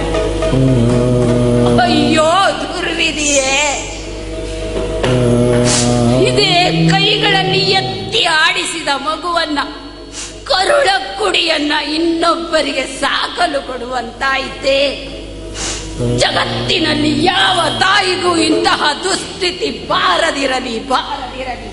ಅಯ್ಯೋ ದುರ್ವಿಧಿಯೇ ಇದೇ ಕೈಗಳಲ್ಲಿ ಎತ್ತಿ ಆಡಿಸಿದ ಮಗುವನ್ನ ಕರುಳ ಕುಡಿಯನ್ನ ಇನ್ನೊಬ್ಬರಿಗೆ ಸಾಕಲು ಕೊಡುವಂತಾಯಿತೆ ಜಗತ್ತಿನಲ್ಲಿ ಯಾವ ತಾಯಿಗೂ ಇಂತಹ ದುಸ್ಥಿತಿ ಬಾರದಿರಲಿ ಬಾರದಿರಲಿ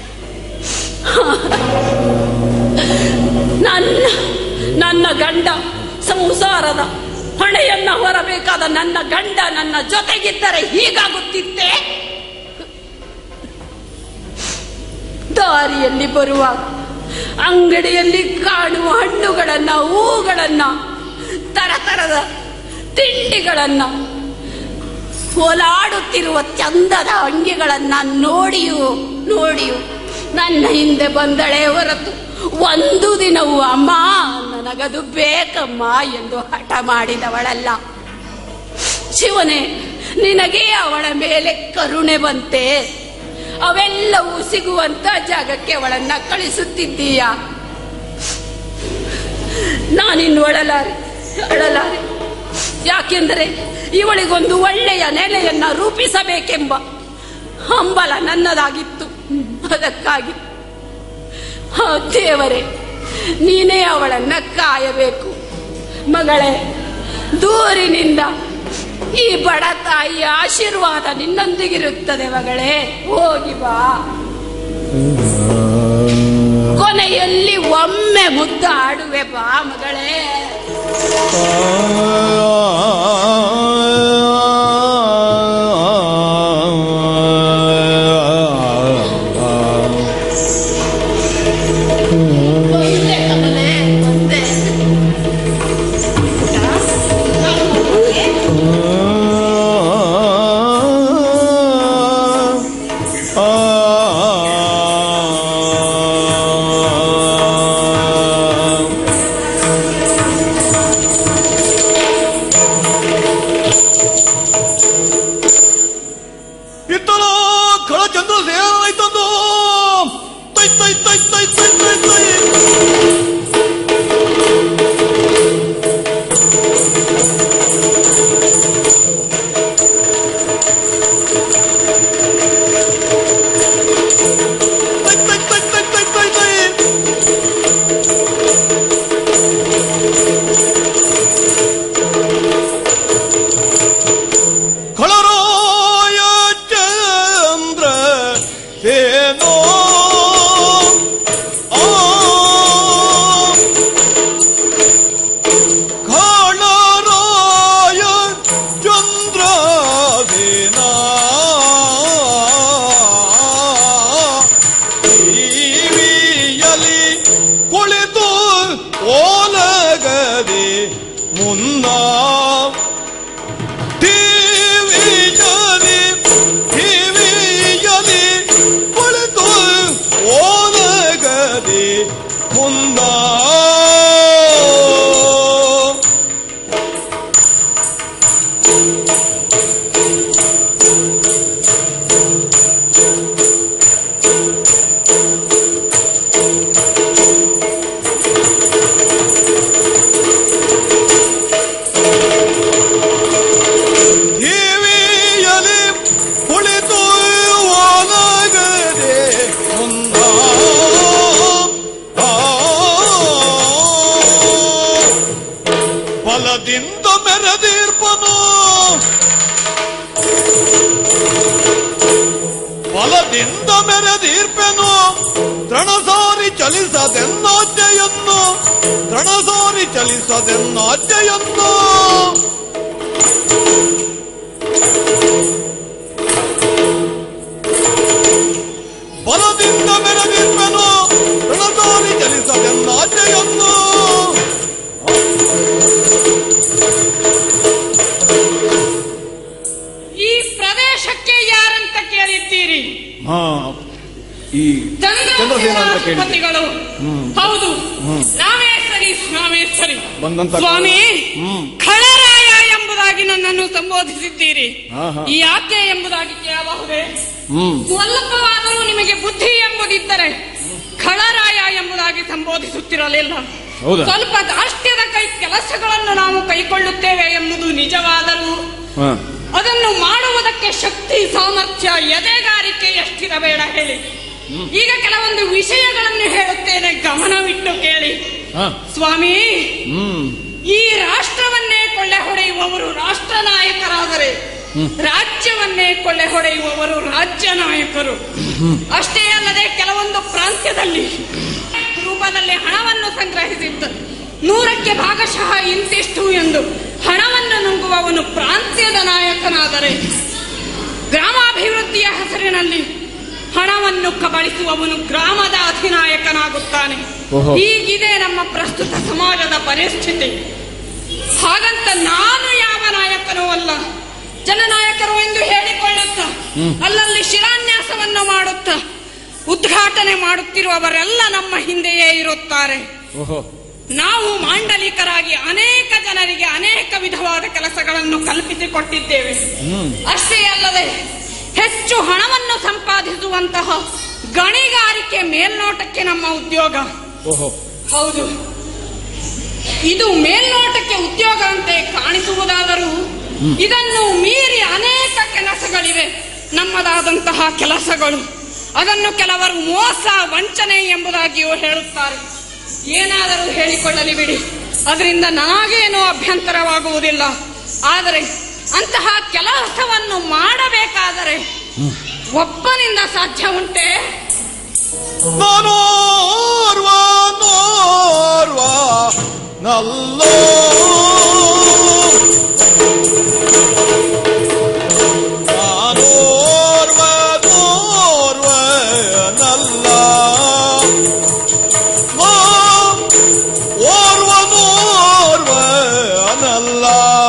ನನ್ನ ನನ್ನ ಗಂಡ ಸಂಸಾರದ ಹೊಣೆಯನ್ನ ಹೊರಬೇಕಾದ ನನ್ನ ಗಂಡ ನನ್ನ ಜೊತೆಗಿದ್ದರೆ ಹೀಗಾಗುತ್ತಿತ್ತೆ ದಾರಿಯಲ್ಲಿ ಬರುವಾಗ ಅಂಗಡಿಯಲ್ಲಿ ಕಾಣುವ ಹಣ್ಣುಗಳನ್ನ ಹೂಗಳನ್ನ ತರತರದ ತಿಂಡಿಗಳನ್ನ ಓಲಾಡುತ್ತಿರುವ ಚಂದದ ಅಂಗಿಗಳನ್ನ ನೋಡಿಯೂ ನೋಡಿಯೂ ನನ್ನ ಹಿಂದೆ ಬಂದಳೆ ಹೊರತು ಒಂದು ದಿನವೂ ಅಮ್ಮ ನನಗದು ಬೇಕಮ್ಮ ಎಂದು ಹಠ ಮಾಡಿದವಳಲ್ಲ ಶಿವನೇ ನಿನಗೆ ಅವಳ ಮೇಲೆ ಕರುಣೆ ಬಂತೆ ಅವೆಲ್ಲವೂ ಸಿಗುವಂತ ಜಾಗಕ್ಕೆ ಅವಳನ್ನ ಕಳಿಸುತ್ತಿದ್ದೀಯ ನಾನಿನ್ನು ಅಳಲಾರೆ ಅಳಲಾರೆ ಯಾಕೆಂದರೆ ಇವಳಿಗೊಂದು ಒಳ್ಳೆಯ ನೆಲೆಯನ್ನ ರೂಪಿಸಬೇಕೆಂಬ ಹಂಬಲ ನನ್ನದಾಗಿತ್ತು ಅದಕ್ಕಾಗಿ ಆ ದೇವರೇ ನೀನೇ ಅವಳನ್ನ ಕಾಯಬೇಕು ಮಗಳೇ ದೂರಿನಿಂದ ಈ ಬಡ ತಾಯಿಯ ಆಶೀರ್ವಾದ ನಿನ್ನೊಂದಿಗಿರುತ್ತದೆ ಮಗಳೇ ಹೋಗಿ ಬಾ ಕೊನೆಯಲ್ಲಿ ಒಮ್ಮೆ ಮುದ್ದಾಡುವೆ ಬಾ ಮಗಳೇ ಬಂದೆ ಕಮಲೆ ಬಂದೆ ಇತ್ತಲ ಕಳ ಚಂದ್ರ ಸೇನಾಯ್ತಂದು ತೈ ತೈ ತೈ ತೈ ತೈ ತೈ ತೈ ತೈ ತೈ ತೈ ತೈ ತೈ ತೈ ತೈ ಬಲದಿಂದ ಮೆರೆದೀರ್ಪನು ಬಲದಿಂದ ಮೆರೆದೀರ್ಪೆನು ತೃಣಸಾರಿ ಚಲಿಸದೆನ್ನಾಜ್ಞೆಯನ್ನು ತೃಣಸಾರಿ ಚಲಿಸದೆನ್ನಾಜ್ಞೆಯನ್ನು ಬಲದಿಂದ ಮೆರೆದಿರ್ಪೆನು ತೃಣಸಾರಿ ಚಲಿಸದೆನ್ನಾಜ್ಞೆಯನ್ನು ಈ ಪ್ರದೇಶಕ್ಕೆ ಯಾರಂತ ಕೇಳಿದ್ದೀರಿ ಹಾ ಈ ಚಂದ್ರಸೇನ ಅಂತ ಕೇಳಿದ್ದೆ ಚಂದ್ರಸೇನಾಧಿಪತಿಗಳು ಹೌದು ನಾವೇ ಸರಿ ನಾವೇ ಸರಿ ಬಂದಂತ ಸ್ವಾಮಿ ಹ್ಮ್. ಖಳರಾಯ ಎಂಬುದಾಗಿ ನನ್ನನ್ನು ಸಂಬೋಧಿಸಿದ್ದೀರಿ ಹಾ, ಹಾ. ಈ ಆಕೆ ಎಂಬುದಾಗಿ ಕೇಳಬಹುದೇ ಹ್ಮ್ ಸ್ವಲ್ಪವಾದರೂ ನಿಮಗೆ ಬುದ್ಧಿ ಎಂಬುದಿದ್ದರೆ ಖಳರಾಯ ಎಂಬುದಾಗಿ ಸಂಬೋಧಿಸುತ್ತಿರಲಿಲ್ಲ ಹೌದಾ? ಸ್ವಲ್ಪ ದಾಷ್ಟ್ಯದ ಕೈ ಕೆಲಸಗಳನ್ನು ನಾವು ಕೈಗೊಳ್ಳುತ್ತೇವೆ ಎಂಬುದು ನಿಜವಾದರೂ ಹಾ ಅದನ್ನು ಮಾಡುವುದಕ್ಕೆ ಶಕ್ತಿ ಸಾಮರ್ಥ್ಯ ಎದೆಗಾರಿಕೆ ಎಷ್ಟಿರಬೇಡ ಹೇಳಿ ಈಗ ಕೆಲವೊಂದು ವಿಷಯಗಳನ್ನು ಹೇಳುತ್ತೇನೆ ಗಮನವಿಟ್ಟು ಕೇಳಿ ಹಾ ಸ್ವಾಮಿ ಹ್ಮ್ ಈ ರಾಷ್ಟ್ರವನ್ನೇ ಕೊಳ್ಳೆ ಹೊಡೆಯುವವರು ರಾಷ್ಟ್ರ ನಾಯಕರಾದರೆ ರಾಜ್ಯವನ್ನೇ ಕೊಳ್ಳೆ ಹೊಡೆಯುವವರು ರಾಜ್ಯ ನಾಯಕರು ಅಷ್ಟೇ ಅಲ್ಲದೆ ಕೆಲವೊಂದು ಪ್ರಾಂತ್ಯದಲ್ಲಿ ರೂಪದಲ್ಲಿ ಹಣವನ್ನು ಸಂಗ್ರಹಿಸಿದ್ದ ನೂರಕ್ಕೆ ಭಾಗಶಃ ಇಂತಿಷ್ಟು ಎಂದು ಹಣವನ್ನು ನುಂಗುವವನು ಪ್ರಾಂತ್ಯದ ನಾಯಕನಾದರೆ ಗ್ರಾಮಾಭಿವೃದ್ಧಿಯ ಹೆಸರಿನಲ್ಲಿ ಹಣವನ್ನು ಕಬಳಿಸುವವನು ಗ್ರಾಮದ ಅಧಿನಾಯಕನಾಗುತ್ತಾನೆ ಓಹೋ. ಹೀಗಿದೆ ನಮ್ಮ ಪ್ರಸ್ತುತ ಸಮಾಜದ ಪರಿಸ್ಥಿತಿ ಹಾಗಂತ ನಾನು ಯಾವ ನಾಯಕನೂ ಅಲ್ಲ ಜನನಾಯಕರು ಎಂದು ಹೇಳಿಕೊಳ್ಳುತ್ತ ಅಲ್ಲಲ್ಲಿ ಶಿಲಾನ್ಯಾಸವನ್ನು ಮಾಡುತ್ತ ಉದ್ಘಾಟನೆ ಮಾಡುತ್ತಿರುವವರೆಲ್ಲ ನಮ್ಮ ಹಿಂದೆಯೇ ಇರುತ್ತಾರೆ ಓಹೋ ನಾವು ಮಾಂಡಲಿಕರಾಗಿ ಅನೇಕ ಜನರಿಗೆ ಅನೇಕ ವಿಧವಾದ ಕೆಲಸಗಳನ್ನು ಕಲ್ಪಿಸಿಕೊಟ್ಟಿದ್ದೇವೆ ಅಷ್ಟೇ ಅಲ್ಲದೆ ಹೆಚ್ಚು ಹಣವನ್ನು ಸಂಪಾದಿಸುವಂತಹ ಗಣಿಗಾರಿಕೆ ಮೇಲ್ನೋಟಕ್ಕೆ ನಮ್ಮ ಉದ್ಯೋಗ ಓಹೋ ಹೌದು ಇದು ಮೇಲ್ನೋಟಕ್ಕೆ ಉದ್ಯೋಗ ಅಂತೆ ಕಾಣಿಸುವುದಾದರೂ ಇದನ್ನು ಮೀರಿ ಅನೇಕ ಕೆಲಸಗಳಿವೆ ನಮ್ಮದಾದಂತಹ ಕೆಲಸಗಳು ಅದನ್ನು ಕೆಲವರು ಮೋಸ ವಂಚನೆ ಎಂಬುದಾಗಿಯೂ ಹೇಳುತ್ತಾರೆ ಏನಾದರೂ ಹೇಳಿಕೊಳ್ಳಲಿ ಬಿಡಿ ಅದರಿಂದ ನನಗೇನೂ ಅಭ್ಯಂತರವಾಗುವುದಿಲ್ಲ ಆದರೆ ಅಂತಹ ಕೆಲಸವನ್ನು ಮಾಡಬೇಕಾದರೆ ಒಬ್ಬನಿಂದ ಸಾಧ್ಯ ಉಂಟೆ ನಾನೋರ್ವ ನೋರ್ವ ನಲ್ಲೋ ನಾನೋರ್ವ ನೋರ್ವ ನಲ್ಲ ನಾ ಓರ್ವ ನೋರ್ವ ನಲ್ಲ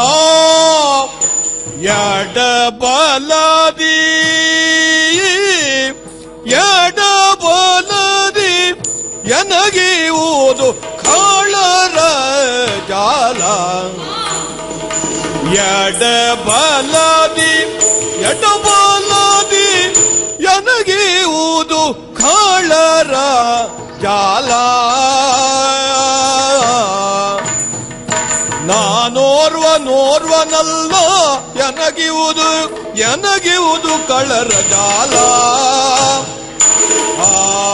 ಎಡ ಬಲದಿ ಎಡ ಬಲದಿ ಎನಗಿಯುವುದು ಕಾಳರ ಜಾಲ ಎಡ ಬಲದಿ ಎಡ ಬಲದಿ ಎನಗಿಯುವುದು ಕಾಳರ ಜಾಲ ನಾನೋರ್ವ ನೋರ್ವನಲ್ಲ ಎನಗಿಯುವುದು ಎನಗಿಯುವುದು ಕಳರ ಜಾಲ ಆ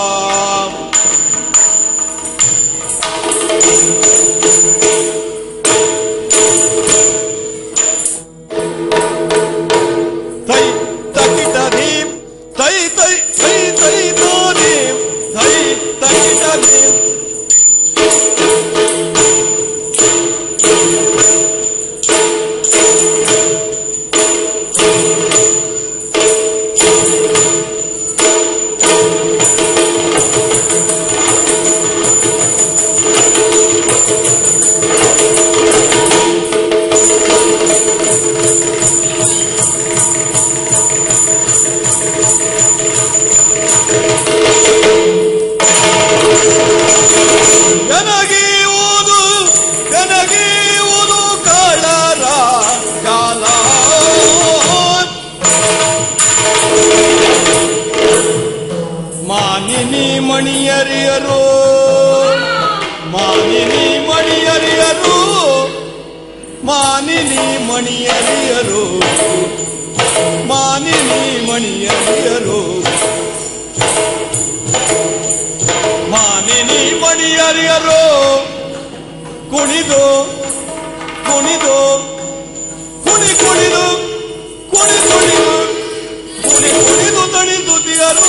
ತೈ ತಕಿಟ ಧೀಂ ತೈ ತೈ ತೈ ತೈ ತೋ ಧೀಂ ತೈ ತಕಿಟ ಧೀಂ ನನಗಿಯುವುದು ನನಗಿಯುವುದು ಕಳರ ಕಾಲ ಮಾನಿನಿ ಮಣಿಯರಿಯರು ಮಾನಿನಿ ಮಣಿಯರಿಯರು ಮಾನಿನಿ ಮಣಿಯರಿಯರು ಮಾನಿನಿ ಮಣಿಯರಿಯರು ಮಾನಿನಿ ಮಣಿಯರಿಯರು ಕುಣಿದು ಕುಣಿದು ಕುಣಿ ಕುಣಿದು ಕುಣಿ ಕುಣಿದು ಕುಣಿ ಕುಣಿದು ತಣಿದುದಿಯರು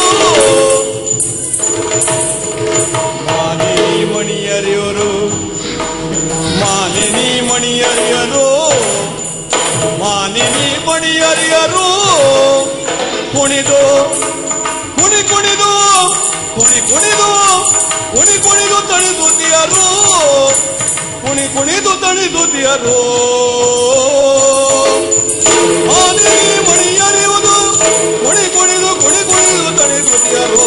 ಮಾನಿನಿ ಮಣಿಯರಿಯರು ಮಾನಿನಿ ಮಣಿಯರಿಯರು ಮಾನಿನಿ ಮಣಿಯರಿಯರು ಕುಣಿದು ಕುಣಿ ಕುಣಿದು ಕುಣಿ ಕುಣಿದು ಕುಣಿ ಕುಣಿದು ತಣಿದುದಿಯರು ಕುಣಿ ಕುಣಿದು ತಣಿದುದಿಯರು ಮಾನಿನಿ ಮಣಿಯರಿಯುವುದು ಕುಣಿ ಕುಣಿದು ಕುಣಿ ಕುಣಿದು ತಣಿದುದಿಯರು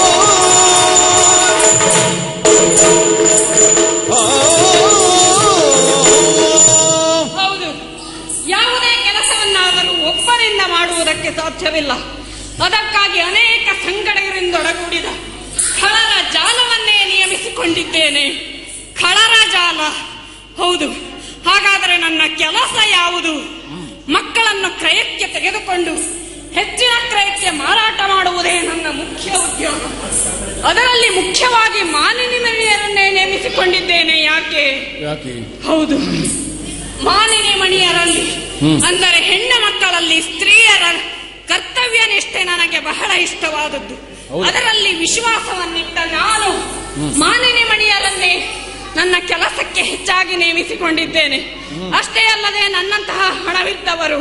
ಹೌದು ಯಾವುದೇ ಕೆಲಸವನ್ನಾದರೂ ಒಬ್ಬರಿಂದ ಮಾಡುವುದಕ್ಕೆ ಸಾಧ್ಯವಿಲ್ಲ ಅದಕ್ಕಾಗಿ ಅನೇಕ ಸಂಗಡಗಳಿಂದೊಡಗೂಡಿದ ಖಳರ ಜಾಲವನ್ನೇ ನಿಯಮಿಸಿಕೊಂಡಿದ್ದೇನೆ ಖಳರ ಜಾಲ ಹೌದು ಹಾಗಾದರೆ ನನ್ನ ಕೆಲಸ ಯಾವುದು ಮಕ್ಕಳನ್ನು ಕ್ರಯಕ್ಕೆ ತೆಗೆದುಕೊಂಡು ಹೆಚ್ಚಿನ ಕ್ರಯಕ್ಕೆ ಮಾರಾಟ ಮಾಡುವುದೇ ನನ್ನ ಮುಖ್ಯ ಉದ್ಯೋಗ ಅದರಲ್ಲಿ ಮುಖ್ಯವಾಗಿ ಮಾನಿನಿ ಮಹಿಳೆಯರನ್ನೇ ನೇಮಿಸಿಕೊಂಡಿದ್ದೇನೆ ಯಾಕೆ ಯಾಕೆ ಹೌದು ಮಾಲಿನಿ ಮಣಿಯರಲ್ಲಿ ಅಂದರೆ ಹೆಣ್ಣು ಮಕ್ಕಳಲ್ಲಿ ಸ್ತ್ರೀಯರ ಕರ್ತವ್ಯ ನಿಷ್ಠೆ ನನಗೆ ಬಹಳ ಇಷ್ಟವಾದದ್ದು ಅದರಲ್ಲಿ ವಿಶ್ವಾಸವನ್ನಿಟ್ಟ ನಾನು ಮಾಲಿನಿ ಮಣಿಯರನ್ನೇ ನನ್ನ ಕೆಲಸಕ್ಕೆ ಹೆಚ್ಚಾಗಿ ನೇಮಿಸಿಕೊಂಡಿದ್ದೇನೆ ಅಷ್ಟೇ ಅಲ್ಲದೆ ನನ್ನಂತಹ ಹಣವಿದ್ದವರು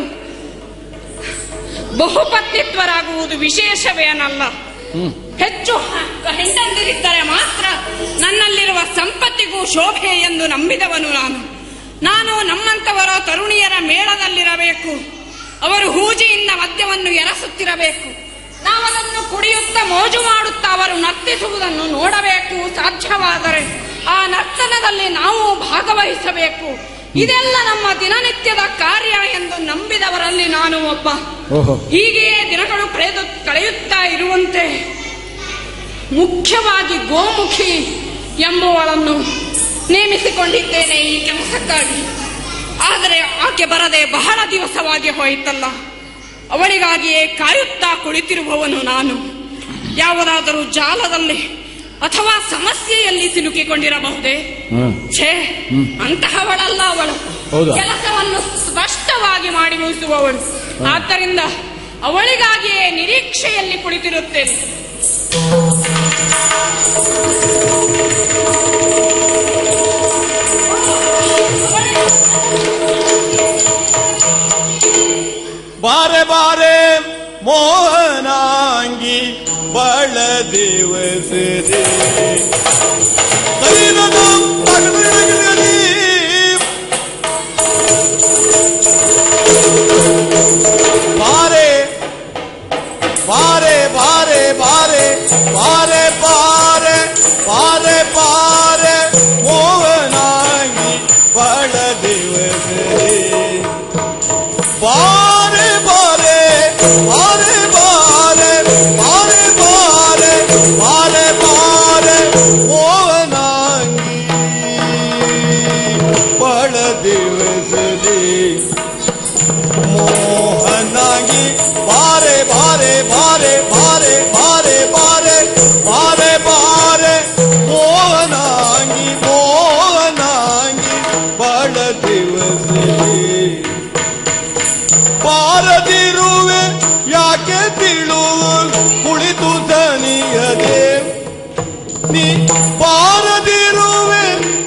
ಬಹುಪತ್ನಿತ್ವರಾಗುವುದು ವಿಶೇಷವೇನಲ್ಲ ಹೆಚ್ಚು ಹ- ಹೆಂಡಂದಿರಿದ್ದರೆ ಮಾತ್ರ ನನ್ನಲ್ಲಿರುವ ಸಂಪತ್ತಿಗೂ ಶೋಭೆ ಎಂದು ನಂಬಿದವನು ನಾನು ನಾನು ನಮ್ಮಂತವರ ತರುಣಿಯರ ಮೇಳದಲ್ಲಿರಬೇಕು ಅವರು ಹೂಜಿಯಿಂದ ಮದ್ಯವನ್ನು ಎರಸುತ್ತಿರಬೇಕು ನಾವದನ್ನು ಕುಡಿಯುತ್ತಾ ಮೋಜು ಮಾಡುತ್ತಾ ಅವರು ನರ್ತಿಸುವುದನ್ನು ನೋಡಬೇಕು ಸಾಧ್ಯವಾದರೆ ಆ ನರ್ತನದಲ್ಲಿ ನಾವು ಭಾಗವಹಿಸಬೇಕು ಇದೆಲ್ಲ ನಮ್ಮ ದಿನನಿತ್ಯದ ಕಾರ್ಯ ಎಂದು ನಂಬಿದವರಲ್ಲಿ ನಾನು ಒಬ್ಬ ಹೀಗೆಯೇ ದಿನಗಳು ಕಳೆದು ಕಳೆಯುತ್ತಾ ಇರುವಂತೆ ಮುಖ್ಯವಾಗಿ ಗೋಮುಖಿ ಎಂಬುವಳನ್ನು ನೇಮಿಸಿಕೊಂಡಿದ್ದೇನೆ ಈ ಕೆಲಸಕ್ಕಾಗಿ ಆದರೆ ಆಕೆ ಬರದೆ ಬಹಳ ದಿವಸವಾಗಿ ಹೋಯಿತಲ್ಲ ಅವಳಿಗಾಗಿಯೇ ಕಾಯುತ್ತಾ ಕುಳಿತಿರುವವನು ನಾನು ಯಾವುದಾದರೂ ಜಾಲದಲ್ಲಿ ಅಥವಾ ಸಮಸ್ಯೆಯಲ್ಲಿ ಸಿಲುಕಿಕೊಂಡಿರಬಹುದೇ ಛೇ ಅಂತಹವಳಲ್ಲ ಅವಳು ಹೌದಾ? ಕೆಲಸವನ್ನು ಸ್ಪಷ್ಟವಾಗಿ ಮಾಡಿ ಮುಗಿಸುವವಳು ಆದ್ದರಿಂದ ಅವಳಿಗಾಗಿಯೇ ನಿರೀಕ್ಷೆಯಲ್ಲಿ ಕುಳಿತಿರುತ್ತೇನೆ ಬಾರೆ ಬಾರೆ ಮೋಹನಾಂಗಿ ಬಳ ದಿವಸದೆ ಕೈರದ ತಗದಿರಲಿ ಬಾರೆ ಬಾರೆ ಬಾರೆ ಬಾರೆ ಬಾರೆ ಬಾರೆ ಬಾರೆ ಬಾರೆ ಮೋಹನಾಂಗಿ ಬಳ ದಿವಸದೆ ಬಾರೆ ಬಾರೆ ಬಾರೆ ಬಾರೆ ಬಾರೆ ಬಾರೆ ಬಾರೆ ಬಾರೆ ಮೋಹನಾಂಗಿ ಬಳ ದಿವಸದಿ ಮೋಹನಾಂಗಿ ಬಾರೆ ಬಾರೆ ಬಾರೆ ಬಾರೆ ಬಾರೆ ಬಾರೆ ಬಾರೆ ಬಾರೆ ಮೋಹನಾಂಗಿ ಮೋಹನಾಂಗಿ ಬಳ ದಿವಸದಿ ಬಾರದಿರುವೆ ಯಾಕೆ ತಿಳುವು ಕುಳಿತು ದನಿಯದೆ ನೀ ಬಾರದಿರುವೆ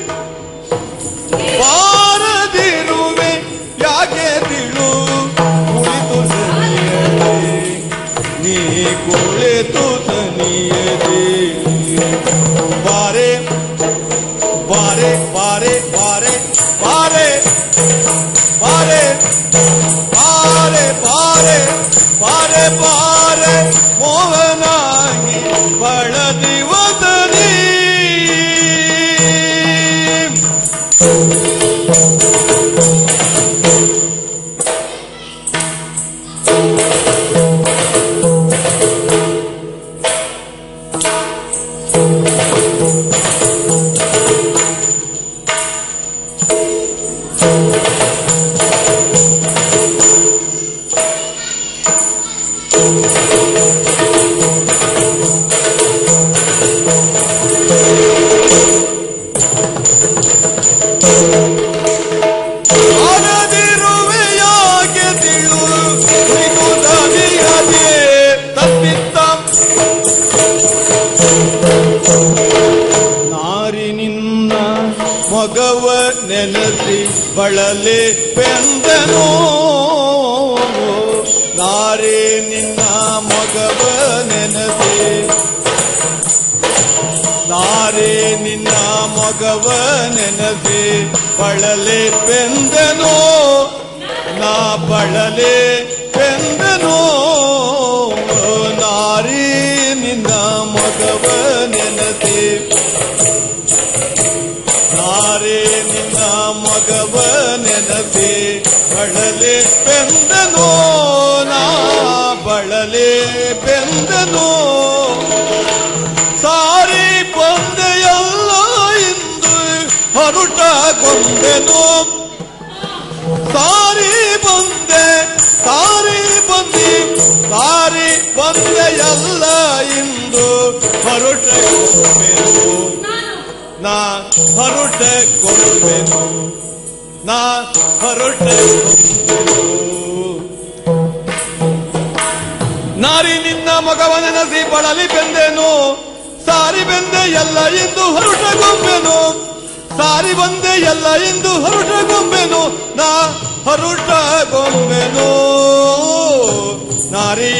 ಬಾರದಿರುವೆ ಯಾಕೆ ತಿಳು ಕುಳಿತು ದನಿಯದೆ ನೀ ಕುಳಿತು ದನಿಯದೆ ಬಾರೆ ಬಾರೆ ಬಾರೆ ಬಾರೆ ಬಾರೆ ಬಾರೆ ಬಾರೆ ಬಾರೆ ಬಾರೆ ಬಾರೆ ಮೋಹನಾಗಿ ಬಳದಿವದರಿ ಬಳಲಿ ಬೆಂದನೋ ನಾರೇ ನಿನ್ನ ಮಗವ ನೆನಸಿ ನಾರೇ ನಿನ್ನ ಮಗವ ನೆನಸಿ ಬಳಲೆ ಬೆಂದನೋ ನಾ ಬಳಲೆ ಬೆಂದನೋ ನಾರಿ ನಿನ್ನ ಮಗವ ನೆನಸಿ ನಾರೇ ನಿನ್ನ ಮಗವ ನೆನಸಿ ಬಳಲೆ ಬೆಂದನೋ ನಾ ಬಳಲೆ ಬೆಂದನೋ ಸಾರಿ ಬಂದೆಯಲ್ಲ ಇಂದು ಹೊರಟಗೊಂಡೆನು ಸಾರಿ ಬಂದೆ ಸಾರಿ ಬಂದಿ ಸಾರಿ ಬಂದೆಯಲ್ಲ ಇಂದು ಹೊರಟಗೊಂಡೆನು ನಾ ಹೊರಟಗೊಂಡೆನು ನಾ ಹೊರಟಗೊಂಡೆನು ನಾರಿ ನಿನ್ನ ಮಗವ ನೆನಸಿ ಬಳಲಿ ಬೆಂದೆನು ಸಾರಿ ಬೆಂದೆ ಎಲ್ಲ ಎಂದು ಹೊರಟಗೊಂಬೆನು ಸಾರಿ ಬಂದೆ ಎಲ್ಲ ಎಂದು ಹೊರಟಗೊಂಬೆನು ನಾ ಹೊರಟಗೊಂಬೆನು ನಾರಿ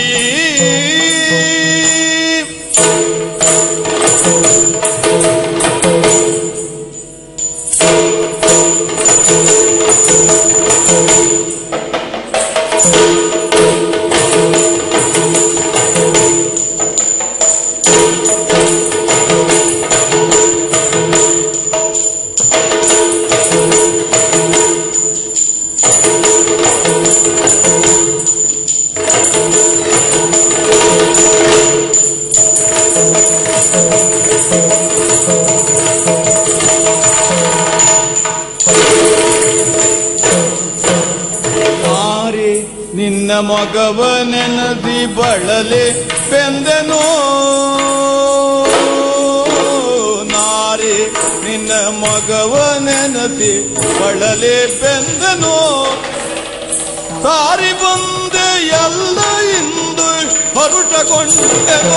ಮಾರಿ ನಿನ್ನ ಮಗವ ನೆನದಿ ಬಳಲೆ ಬೆಂದೆನೋ ನಾರಿ ನಿನ್ನ ಮಗವ ನೆನದಿ ಬಳಲೆ ಬೆಂದೆನೋ ಸಾರಿ ಬಂದೆ ಎಲ್ಲ ಇಂದು ಹೊರಟಗೊಂಡೆನೋ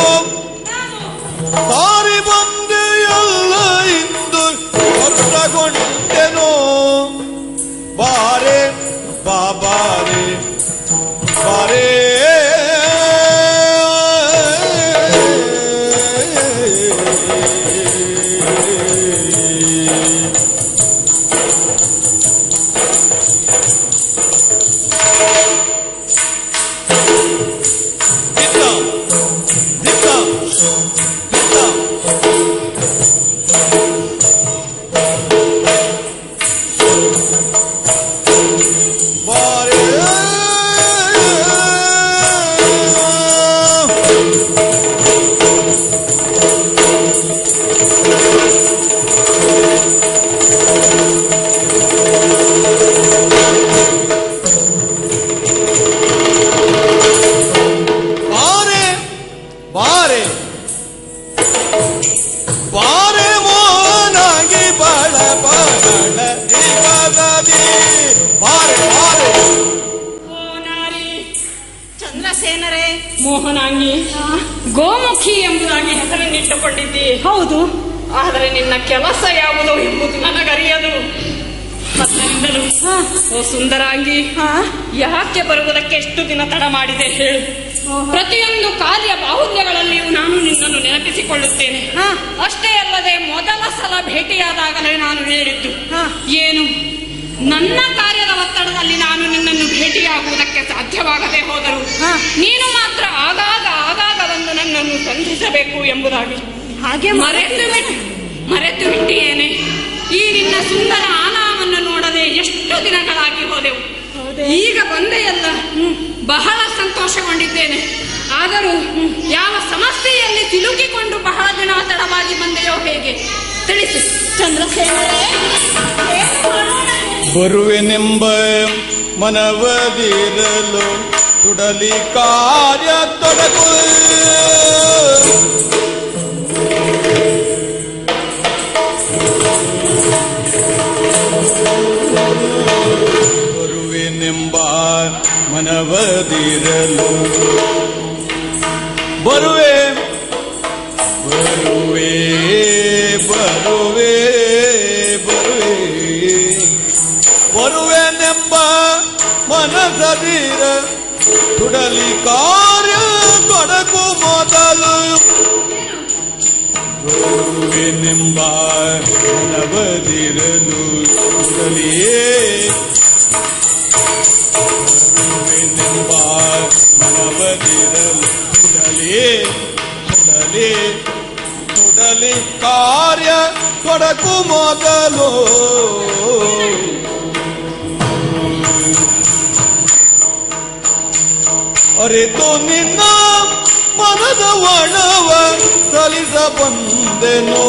ಸಾರಿ ಬಂದೆ ಎಲ್ಲ ಇಂದು ಹೊರಟಗೊಂಡೆನೋ ಬಾರೆ ಬಾಬಾರೆ ಬಾರೆ ದಿತ್ತ ದಿತ್ತ ದಿತ್ತ ಬಾರೆ ಬಾರೆ ಬಾರೆ ಬಾರೆ ಮೋನಾಗಿ ಬಳ ಬಳ ದಿವಸದಿ ಬಾರೆ ಬಾರೆ ಓ ನಾರಿ ಚಂದ್ರಸೇನರೇ ಮೋಹನಾಂಗಿ ಗೋಮುಖಿ ಎಂಬುದಾಗಿ ಹೆಸರನ್ನಿಟ್ಟುಕೊಂಡಿದ್ದಿ ಹೌದು ಆದರೆ ನಿನ್ನ ಕೆಲಸ ಯಾವುದು ಎಂಬುದು ನನಗರಿಯದು ಅದರಿಂದಲೂ ಓ ಸುಂದರಾಂಗಿ ಹಾ ಯಾಕೆ ಬರುವುದಕ್ಕೆ ಎಷ್ಟು ದಿನ ತಡ ಮಾಡಿದೆ ಹೇಳು ಪ್ರತಿಯೊಂದು ಕಾರ್ಯ ಬಾಹುಲ್ಯಗಳಲ್ಲಿಯೂ ನಾನು ನಿನ್ನನ್ನು ನೆನಪಿಸಿಕೊಳ್ಳುತ್ತೇನೆ ಹಾ. ಅಷ್ಟೇ ಅಲ್ಲದೆ ಮೊದಲ ಸಲ ಭೇಟಿಯಾದಾಗಲೇ ನಾನು ಹೇಳಿದ್ದು ಹಾ. ಏನು ನನ್ನ ಕಾರ್ಯದ ಒತ್ತಡದಲ್ಲಿ ನಾನು ನಿನ್ನನ್ನು ಭೇಟಿಯಾಗುವುದಕ್ಕೆ ಸಾಧ್ಯವಾಗದೆ ಹೋದರು ಹಾ. ನೀನು ಮಾತ್ರ ಆಗಾಗ ಆಗಾಗ ಬಂದು ನನ್ನನ್ನು ಸಂಧಿಸಬೇಕು ಎಂಬುದಾಗಿ ಹಾಗೆ ಮರೆತು ಬಿಟ್ಟು ಮರೆತು ಬಿಟ್ಟಿಯೇನೆ ಈ ನಿನ್ನ ಸುಂದರ ಆನಾವನ್ನು ನೋಡದೆ ಎಷ್ಟು ದಿನಗಳಾಗಿ ಹೋದೆವು ಈಗ ಬಂದೆಯಲ್ಲ ಬಹಳ ಸಂತೋಷಗೊಂಡಿದ್ದೇನೆ ಆದರೂ ಯಾವ ಸಮಸ್ಯೆಯಲ್ಲಿ ಸಿಲುಕಿಕೊಂಡು ಬಹಳ ದಿನ ತಡವಾಗಿ ಬಂದೆಯೋ ಹೇಗೆ ತಿಳಿಸು ಚಂದ್ರಸೇನರೇ ಏನು ಮಾಡೋಣ? ಬರುವೆನೆಂಬ ಮನವದಿರಲು ತುಡಲಿ ಕಾರ್ಯ ತೊಡಗು ಬರುವೆನೆಂಬ ಮನವದಿರಲು ಬರುವೆ ಬರುವೆ ಬರುವೆ ಬರುವೆ ಬರುವೆನೆಂಬ ಮನಸದಿರ ತುಡಲಿ ಕಾರ್ಯ ಕೊಡಕು ಮೊದಲು ಬರುವೆನೆಂಬ ಮನವದಿರಲು ತುಡಲಿಯೇ ಬರುವೆನೆಂಬ ಮನವದಿರಲು ತುಡಲಿ ತುಡಲಿ ತುಡಲಿ ಕಾರ್ಯ ತೊಡಕು ಮೊದಲು ಅರಿತು ನಿನ್ನ ಮನದ ಒಣವ ಸಲಿಸ ಬಂದೆನೋ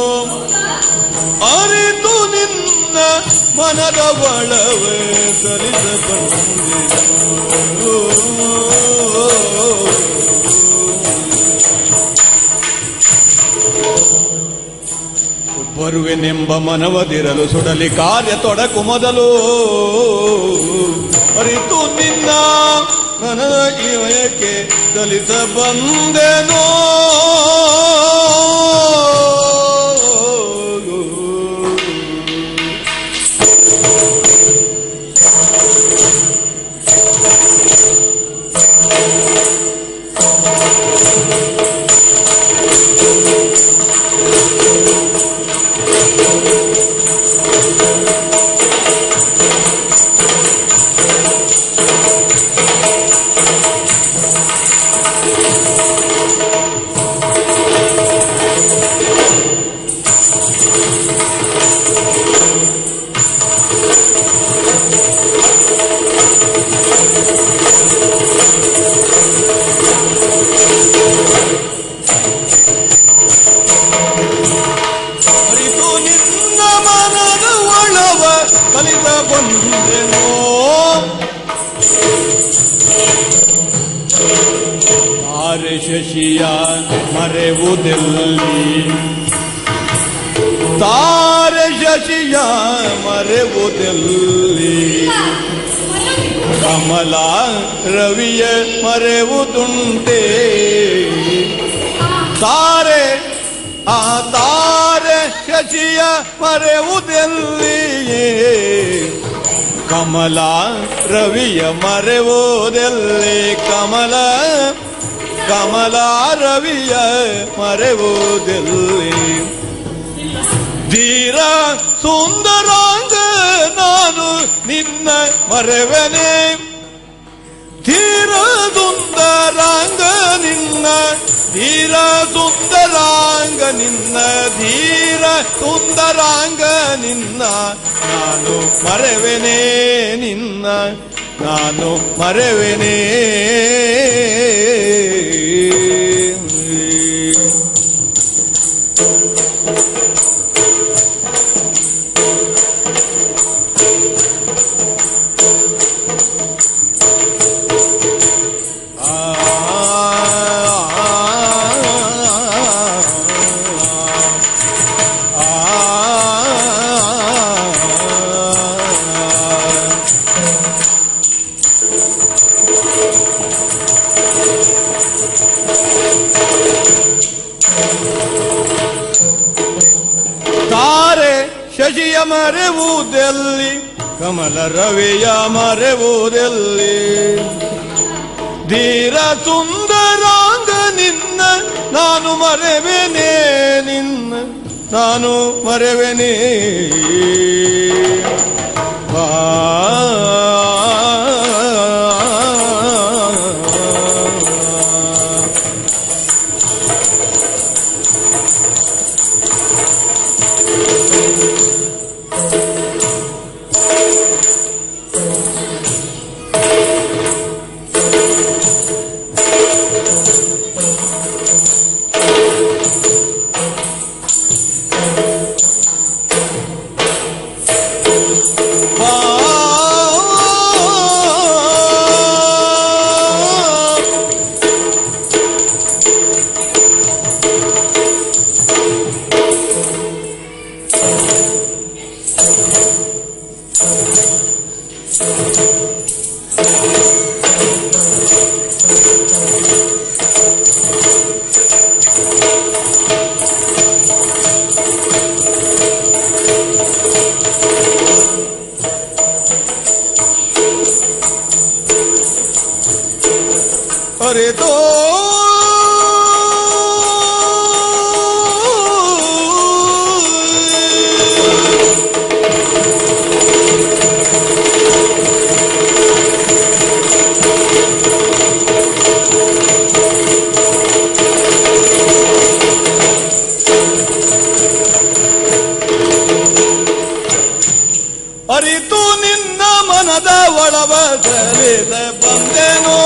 ಅರಿತು ನಿನ್ನ ಮನದ ಒಳವ ಸಲಿಸ ಬಂದೆನೋ ಬರುವೆನೆಂಬ ಮನವದಿರಲು ಸುಡಲಿ ಕಾರ್ಯ ತೊಡಕು ಮೊದಲು ಅರಿತು ನಿನ್ನ ಮನದ ಇವಯಕ್ಕೆ ಸಲಿಸ ಬಂದೆನೋ ಅರಿತು ನಿನ್ನ ಮನದ ಒಳವ ಕಲಿತ ಬಂದೆನೋ ತಾರೆ ಶಶಿಯ ಮರೆವುದೆಲ್ಲಿ ತಾರೆ ಶಶಿಯ ಮರೆವುದೆಲ್ಲಿ ಕಮಲ ರವಿಯ ಮರೆವುದುಂಟೇ ತಾರೆ ಆ ತಾರೆ ಶಶಿಯ ಮರೆವುದೆಲ್ಲಿಯೇ ಕಮಲ ರವಿಯ ಮರೆವುದೆಲ್ಲಿ ಕಮಲ ಕಮಲ ರವಿಯ ಮರೆವುದೆಲ್ಲಿ ಧೀರ ಸುಂದರಾಂಗ ನಾನು ನಿನ್ನ ಮರೆವೆನೆ ಧೀರ ಸುಂದರಾಂಗ ನಿನ್ನ ಧೀರ ಸುಂದರಾಂಗ ನಿನ್ನ ಧೀರ ಸುಂದರಾಂಗ ನಿನ್ನ ನಾನು ಮರೆವೆನೆ ನಿನ್ನ ನಾನು ಮರೆವೆನೆ ತಾರೆ ಶಶಿಯ ಮರೆವುದೆಲ್ಲಿ ಕಮಲ ರವಿಯ ಮರೆವುದೆಲ್ಲಿ ಧೀರ ಸುಂದರಾಂಗ ನಿನ್ನ ನಾನು ಮರೆವೆನೆ ನಿನ್ನ ನಾನು ಮರೆವೆನೆ ಆ ಅರಿತೋ ಅರಿತು ನಿನ್ನ ಮನದ ಒಳವ ಸರಿದ ಬಂದೆನೋ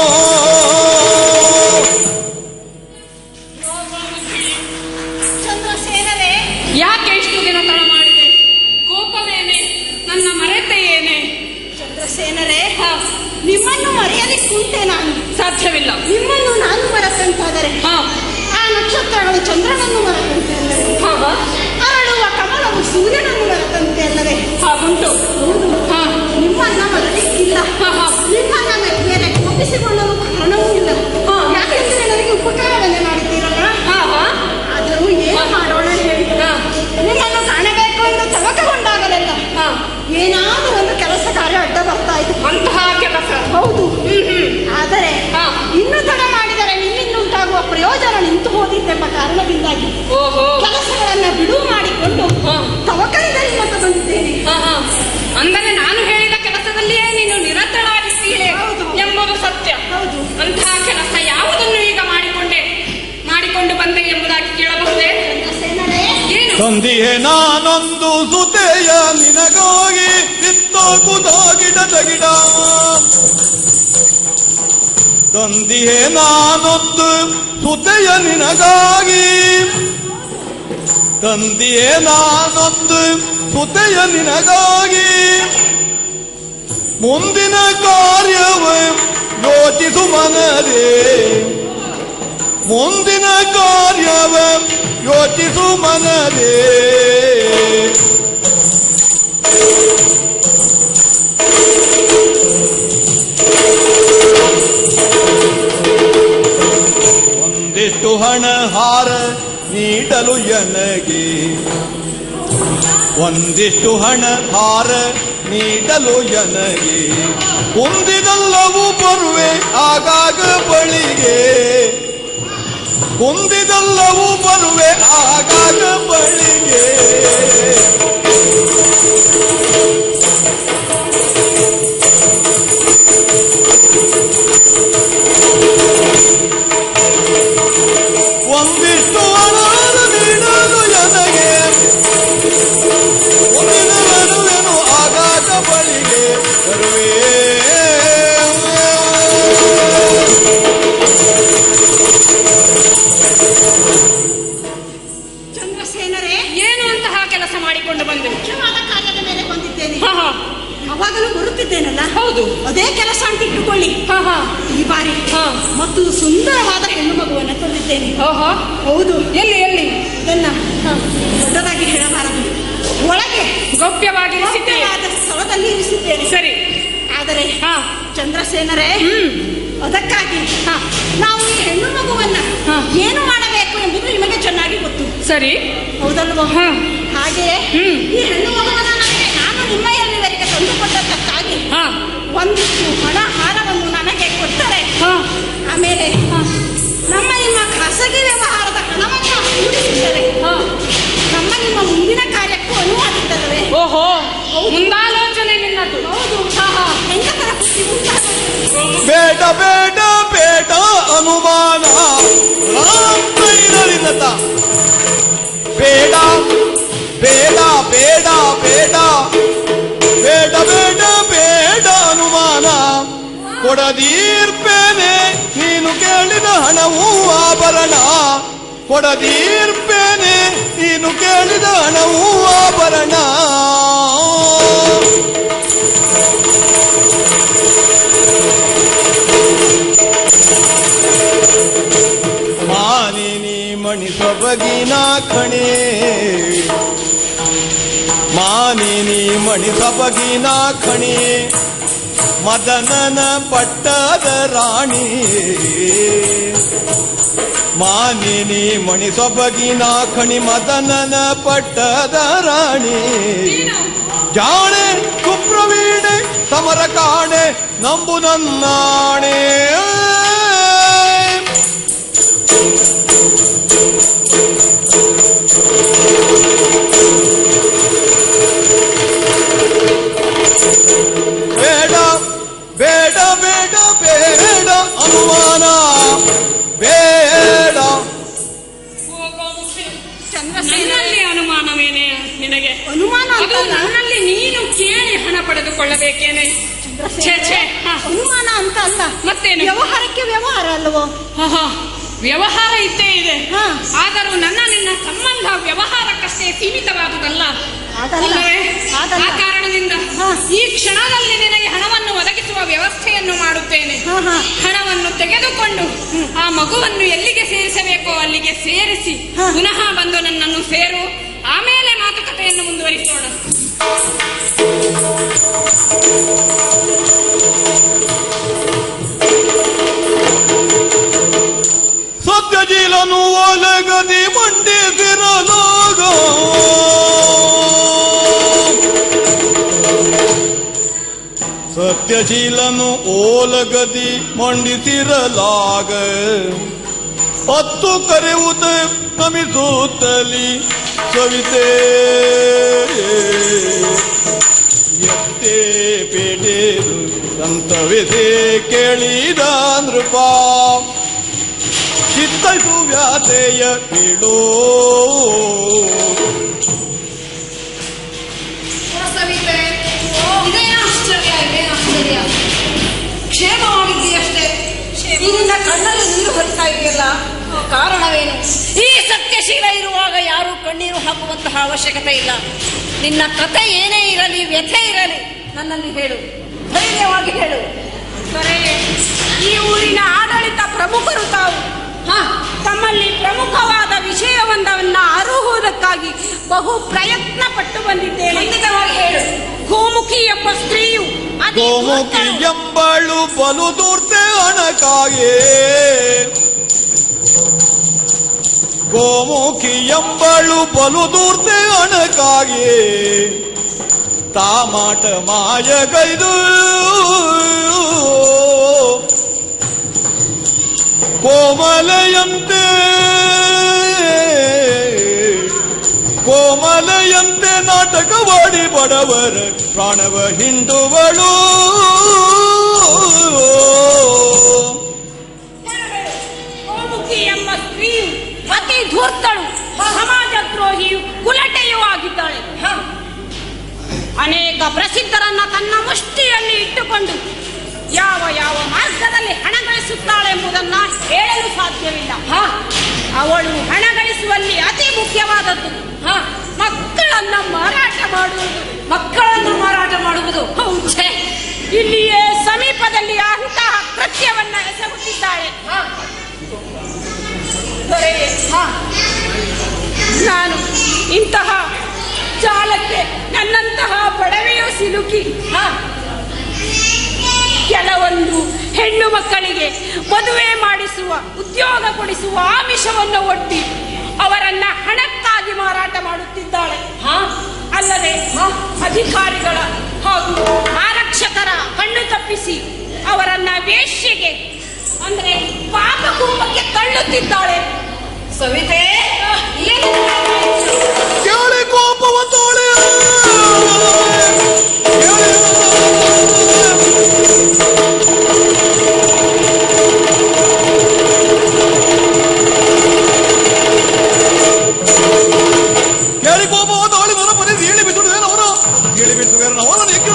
ಚಂದ್ರಸೇನರೇ ಯಾಕೆ ಇಷ್ಟು ದಿನ ತಡ ಮಾಡಿದೆ ಕೋಪವೇನೆ ನನ್ನ ಮರೆತೆ ಏನೆ ಚಂದ್ರಸೇನರೇ ನಿಮ್ಮನ್ನು ಮರೆಯಲಿಕ್ಕುಂಟೆ ನಾನು ಸಾಧ್ಯವಿಲ್ಲ ನಿಮ್ಮನ್ನು ನಾನು ಮರೆತಂತಾದರೆ ಹಾ ಆ ನಕ್ಷತ್ರಗಳು ಚಂದ್ರನನ್ನು ಮರೆತಂತೆ ಅಲ್ಲವೇ ಹಾ ಹಾ. ಅರಳುವ ಕಮಲವು ಸೂರ್ಯನನ್ನು ಮರೆತಂತೆ ಅಲ್ಲವೇ ಹಾಗುಂಟು ಹೌದು ಹಾ ನಿಮ್ಮನ್ನ ಮರಲಿಕ್ಕಿಲ್ಲ ಹಾ, ಹಾ. ನಿಮ್ಮನ್ನ ಮೇಲೆ ಕೋಪಿಸಿಕೊಳ್ಳಲು ಕಾರಣವೂ ಇಲ್ಲ ಹಾ. ಯಾಕೆಂದ್ರೆ ನನಗೆ ಉಪಕಾರವನ್ನೇ ಮಾಡಿದ್ದೀರಲ್ಲ ಹಾ ಹಾ ಆದರೂ ಏನು ಮಾಡೋಣ ಹೇಳಿ ಹಾ. ನಿಮ್ಮನ್ನು ಕಾಣಬೇಕು ಎಂದು ತವಕಗೊಂಡಾಗಲೆಲ್ಲ ಹಾ ಏನಾದರೂ ಒಂದು ಕೆಲಸ ಕಾರ್ಯ ಅಡ್ಡ ಬರ್ತಾ ಇತ್ತು ಅಂತಹ ಕೆಲಸ ಹೌದು ಹ್ಮ್ ಹ್ಮ್ ಆದರೆ ಹಾ. ಇನ್ನು ತಡ ಮಾಡಿದರೆ ನಿಮ್ಮಿಂದ ಉಂಟಾಗುವ ಪ್ರಯೋಜನ ನಿಂತು ಹೋದಿತ್ತೆಂಬ ಕಾರಣದಿಂದಾಗಿ ಓಹೋ ಕೆಲಸಗಳನ್ನ ಬಿಡುವು ಮಾಡಿಕೊಂಡು ಹಾ. ತವಕಲಿದಲ್ಲಿ ಮತ್ತೆ ಬಂದಿದ್ದೇನೆ ಹಾ ಹಾ ಅಂದರೆ ನಾನು ಹೇಳಿದ ಕೆಲಸದಲ್ಲಿಯೇ ನೀನು ನಿರತಳಾಗಿದ್ದೀಯೆ ಹೌದು. ಎಂಬುದು ಸತ್ಯ ಹೌದು ಅಂತಹ ಕೆಲಸ ಯಾವುದನ್ನು ಈಗ ಮಾಡಿಕೊಂಡೆ ಮಾಡಿಕೊಂಡು ಬಂದೆ ಎಂಬುದಾಗಿ ಕೇಳಬಹುದೇ ಚಂದ್ರಸೇನರೇ ಏನು ತಂದಿಯೇ ನಾನೊಂದು ಸುತೆಯ ನಿನಗಾಗಿ ನಿತ್ತೋ ಕುದಾಗಿಡ ತಗಿಡ ತಂದಿಯೇ ನಾನೊಂದು ಸುತೆಯ ನಿನಗಾಗಿ ತಂದಿಯೇ ನಾನೊಂದು ಸುತೆಯ ನಿನಗಾಗಿ ಮುಂದಿನ ಕಾರ್ಯವ ಯೋಚಿಸು ಮನದೇ ಮುಂದಿನ ಕಾರ್ಯವ ಯೋಚಿಸು ಮನದೇ ಒಂದಿಷ್ಟು ಹಣ ಹಾರ ನೀಡಲು ಎನಗೆ ಒಂದಿಷ್ಟು ಹಣ ಹಾರ ನೀಡಲು ಎನಗೆ ಕುಂದಿದಲ್ಲವೂ ಬರುವೆ ಆಗಾಗ ಬಳಿಗೆ ಕುಂದಿದಲ್ಲವೂ ಬರುವೆ ಆಗಾಗ ಬಳಿಗೆ ಒಂದಿಷ್ಟು ಹಣ ನೀಡಲು ಎನಗೆ ಮುಂದಿನ ಬರುವೆನು ಆಗಾಗ ಬಳಿಗೆ ಬರುವೆ ಚಂದ್ರಸೇನರೇ ಏನು ಅಂತಹ ಕೆಲಸ ಮಾಡಿಕೊಂಡು ಬಂದೆ ಮುಖ್ಯವಾದ ಕಾರ್ಯದ ಮೇಲೆ ಬಂದಿದ್ದೇನೆ ಹಾ ಹಾ ಯಾವಾಗಲೂ ಬರುತ್ತಿದ್ದೇನಲ್ಲ ಹೌದು ಅದೇ ಕೆಲಸ ಅಂತ ಇಟ್ಟುಕೊಳ್ಳಿ ಹಾ ಹಾ ಈ ಬಾರಿ ಹಾ. ಮತ್ತು ಸುಂದರವಾದ ಹೆಣ್ಣು ಮಗುವನ್ನು ತಂದಿದ್ದೇನೆ ಓಹೋ ಹೌದು ಎಲ್ಲಿ ಎಲ್ಲಿ ಇದನ್ನ ದೊಡ್ಡದಾಗಿ ಹೇಳಬಾರದು ಒಳಗೆ ಗೌಪ್ಯವಾಗಿ ಇರಿಸಿದ್ದೀಯೆ. ಭವ್ಯವಾದ ಸ್ಥಳದಲ್ಲಿ ಇರಿಸಿದ್ದೇನೆ ಸರಿ ಆದರೆ ಹಾ ಚಂದ್ರಸೇನರೇ ಹ್ಮ್ ಅದಕ್ಕಾಗಿ ಹಾ. ನಾವು ಈ ಹೆಣ್ಣು ಮಗುವನ್ನ ಹಾ. ಏನು ಮಾಡಬೇಕು ಎಂಬುದು ನಿಮಗೆ ಚೆನ್ನಾಗಿ ಗೊತ್ತು ಸರಿ ಹೌದಲ್ವಾ ಹಾ. ಹಾಗೆಯೇ ಹ್ಮ್. ಈ ಹೆಣ್ಣು ಮಗುವನ್ನ ನನಗೆ ನಾನು ನಿಮ್ಮಲ್ಲಿವರೆಗೆ ತಂದುಕೊಟ್ಟದ್ದಕ್ಕಾಗಿ ಹಾ ಒಂದಿಷ್ಟು ಹಣ ಹಾರವನ್ನು ನನಗೆ ಕೊಟ್ಟರೆ ಹಾ ಆಮೇಲೆ ನಮ್ಮ ನಿಮ್ಮ ಖಾಸಗಿ ವ್ಯವಹಾರದ ಹಣವನ್ನು ಕೂಡಿಸಿದರೆ ಹಾ ನಮ್ಮ ನಿಮ್ಮ ಮುಂದಿನ ಕಾರ್ಯಕ್ಕೂ ಅನುವಾದಿದ್ದಲ್ಲವೇ ಓಹೋ ಮುಂದಾಲೋಚನೆ ನಿನ್ನದು ಹೌದು ಹಾ ಹಾ ಹೆಂಗಸರ ಬುದ್ಧಿ ಉಂಟಾಗುತ್ತದೆ. ಬೇಡ ಬೇಡ ಬೇಡ ಅನುಮಾನ ರಾಮೈನರಿನತ ಬೇಡ ಬೇಡ ಬೇಡ ಬೇಡ ಬೇಡ ಬೇಡ ಬೇಡ ಅನುಮಾನ ಕೊಡದೀರ್ಪೇನೆ ನೀನು ಕೇಳಿದ ಹಣವು ಆಭರಣ ಕೊಡದೀರ್ಪೇನೆ ನೀನು ಕೇಳಿದ ಹಣವು ಆಭರಣ ಮಾನಿನಿ ಮಣಿ ಸೊಬಗಿನ ಖಣೆ ಮಾನಿನಿ ಮಣಿ ಸೊಬಗಿನ ಖಣಿ ಮದನನ ಪಟ್ಟದ ರಾಣಿ ಮಾನಿನಿ ಮಣಿ ಸೊಬಗಿನ ಖಣಿ ಮದನನ ಪಟ್ಟದ ರಾಣಿ ಜಾಣೆ ಕುಪ್ರವೀಣೆ ಸಮರ ಕಾಣೆ ನಂಬು ನನ್ನಾಣೆ ಬೇಡ ಬೇಡ ಬೇಡ ಬೇಡ ಅನುಮಾನ ಬೇಡ ನನ್ನಲ್ಲಿ ಅನುಮಾನವೇನೆ ನಿನಗೆ ಅನುಮಾನ ಅದು ಅಂತಲ್ಲ. ನನ್ನಲ್ಲಿ ನೀನು ಕೇಳಿ ಹಣ ಪಡೆದುಕೊಳ್ಳಬೇಕೇನೆ ಛೇ ಛೇ ಹ. ಅನುಮಾನ ಅಂತ ಅಲ್ಲ ಮತ್ತೇನು? ವ್ಯವಹಾರಕ್ಕೆ ವ್ಯವಹಾರ ಅಲ್ವೋ ಆಹಾ, ವ್ಯವಹಾರ ಇದ್ದೇ ಇದೆ ಹಾ. ಆದರೂ ನನ್ನ ನಿನ್ನ ಸಂಬಂಧ ವ್ಯವಹಾರಕ್ಕಷ್ಟೇ ಸೀಮಿತವಾದುದಲ್ಲ ಅದಲ್ಲ. ಅಲ್ಲವೇ? ಅದಲ್ಲ. ಆ ಕಾರಣದಿಂದ ಹಾ. ಈ ಕ್ಷಣದಲ್ಲಿ ನಿನಗೆ ಹಣವನ್ನು ಒದಗಿಸುವ ವ್ಯವಸ್ಥೆಯನ್ನು ಮಾಡುತ್ತೇನೆ ಹಾ, ಹಾ. ಹಣವನ್ನು ತೆಗೆದುಕೊಂಡು ಆ ಮಗುವನ್ನು ಎಲ್ಲಿಗೆ ಸೇರಿಸಬೇಕೋ ಅಲ್ಲಿಗೆ ಸೇರಿಸಿ ಹಾ. ಪುನಃ ಬಂದು ನನ್ನನ್ನು ಸೇರು ಆಮೇಲೆ ಮಾತುಕತೆಯನ್ನು ಮುಂದುವರಿಸೋಣ ಸತ್ಯಜೀಲನು ಒಲಗದಿ ಮಂಡಿಸಿರಲಾಗ ಸತ್ಯಶೀಲನು ಓಲಗದಿ ಮಂಡಿಸಿರಲಾಗ ಹತ್ತು ಕರೆಯುವುದ ನಮಿಸುತ್ತಲಿ ಸವಿತೆ ಎತ್ತೇ ಪೇಟೇರು ಸಂತವಿದೆ ಕೇಳಿದ ನೃಪ ಚಿತ್ತೈಸು ವ್ಯಾತೆಯ ಬೀಳೋ ಸವಿತೆ ಇದೇನು ಆಶ್ಚರ್ಯ ಇದೇನು ಆಶ್ಚರ್ಯ ಕ್ಷೇಮವಾಗಿದ್ದೀಯಷ್ಟೇ ನಿನ್ನ ಕಣ್ಣಲ್ಲಿ ನೀರು ಹರಿತಾ ಇದೆಯಲ್ಲ ಕಾರಣವೇನು ಈ ಸತ್ಯಶೀಲ ಇರುವಾಗ ಯಾರೂ ಕಣ್ಣೀರು ಹಾಕುವಂತಹ ಅವಶ್ಯಕತೆ ಇಲ್ಲ ನಿನ್ನ ಕತೆ ಏನೇ ಇರಲಿ ವ್ಯಥೆ ಇರಲಿ ನನ್ನಲ್ಲಿ ಹೇಳು ಧೈರ್ಯವಾಗಿ ಹೇಳು ದೊರೆಯೇ, ಈ ಊರಿನ ಆಡಳಿತ ಪ್ರಮುಖರು ತಾವು ಹಾ ತಮ್ಮಲ್ಲಿ ಪ್ರಮುಖವಾದ ವಿಷಯವೊಂದನ್ನ ಅರುಹುವುದಕ್ಕಾಗಿ ಬಹು ಪ್ರಯತ್ನ ಪಟ್ಟು ಬಂದಿದ್ದೇನೆ ಖಂಡಿತವಾಗಿ ಹೇಳು ಗೋಮುಖಿ ಎಂಬ ಸ್ತ್ರೀಯು ಅತಿ ಗೋಮುಖಿ ದುಷ್ಟಳು. ಎಂಬಳು ಬಲು ದೂರ್ತೆ ಹಣಕಾಗೆ ಗೋಮುಖಿ ಎಂಬಳು ಬಲು ದೂರ್ತೆ ಹಣಕಾಗೆ ತಾಮಾಟ ಮಾಯಗೈದು ಕೋಮಲೆಯಂತೆ ಕೋಮಲೆಯಂತೆ ನಾಟಕವಾಡಿ ಬಡವರ ಪ್ರಾಣವ ಹಿಂಡುವಳು ಗೋಮುಖಿ ಎಂಬ ಸ್ತ್ರೀಯು ಅತಿ ಧೂರ್ತಳು ಸಮಾಜ ದ್ರೋಹಿಯು ಕುಲಟೆಯೂ ಆಗಿದ್ದಾಳೆ ಹಾ ಅನೇಕ ಪ್ರಸಿದ್ಧರನ್ನ ತನ್ನ ಮುಷ್ಟಿಯಲ್ಲಿ ಇಟ್ಟುಕೊಂಡು ಯಾವ ಯಾವ ಮಾರ್ಗದಲ್ಲಿ ಹಣ ಗಳಿಸುತ್ತಾಳೆ ಎಂಬುದನ್ನ ಹೇಳಲು ಸಾಧ್ಯವಿಲ್ಲ ಹಾ ಅವಳು ಹಣ ಗಳಿಸುವಲ್ಲಿ ಅತಿ ಮುಖ್ಯವಾದದ್ದು ಹಾ ಮಕ್ಕಳನ್ನ ಮಾರಾಟ ಮಾಡುವುದು ಮಕ್ಕಳನ್ನು ಮಾರಾಟ ಮಾಡುವುದು ಹೌದು. ಛೆ, ಇಲ್ಲಿಯೇ ಸಮೀಪದಲ್ಲಿ ಅಂತಹ ಕೃತ್ಯವನ್ನ ಎಸಗುತ್ತಿದ್ದಾಳೆ ಹಾ ದೊರೆಯೇ ಹಾ ನಾನು ಇಂತಹ ಜಾಲಕ್ಕೆ ನನ್ನಂತಹ ಬಡವೆಯು ಸಿಲುಕಿ ಹಾ ಕೆಲವೊಂದು ಹೆಣ್ಣು ಮಕ್ಕಳಿಗೆ ಮದುವೆ ಮಾಡಿಸುವ ಉದ್ಯೋಗ ಕೊಡಿಸುವ ಆಮಿಷವನ್ನು ಒಡ್ಡಿ ಅವರನ್ನ ಹಣಕ್ಕಾಗಿ ಮಾರಾಟ ಮಾಡುತ್ತಿದ್ದಾಳೆ ಹಾ ಅಲ್ಲದೆ ಅಧಿಕಾರಿಗಳ ಹಾಗೂ ಆರಕ್ಷಕರ ಕಣ್ಣು ತಪ್ಪಿಸಿ ಅವರನ್ನ ವೇಶ್ಯೆಗೆ ಅಂದ್ರೆ ಪಾಪ ಕುಂಭಕ್ಕೆ ತಳ್ಳುತ್ತಿದ್ದಾಳೆ ಸವಿತೆ ಏನು ಕೇಳಿ ಕೋಪವ ತೋಳೆ ಕೇಳಿ ಕೋಪವ ತೋಳಿ ನನ್ನ ಮನೆ ಹೇಳಿ ಬಿಟ್ಟುವೇನವರು ಹೇಳಿ ಬಿಟ್ಟುವೇನವರು ನಿಖಿಲ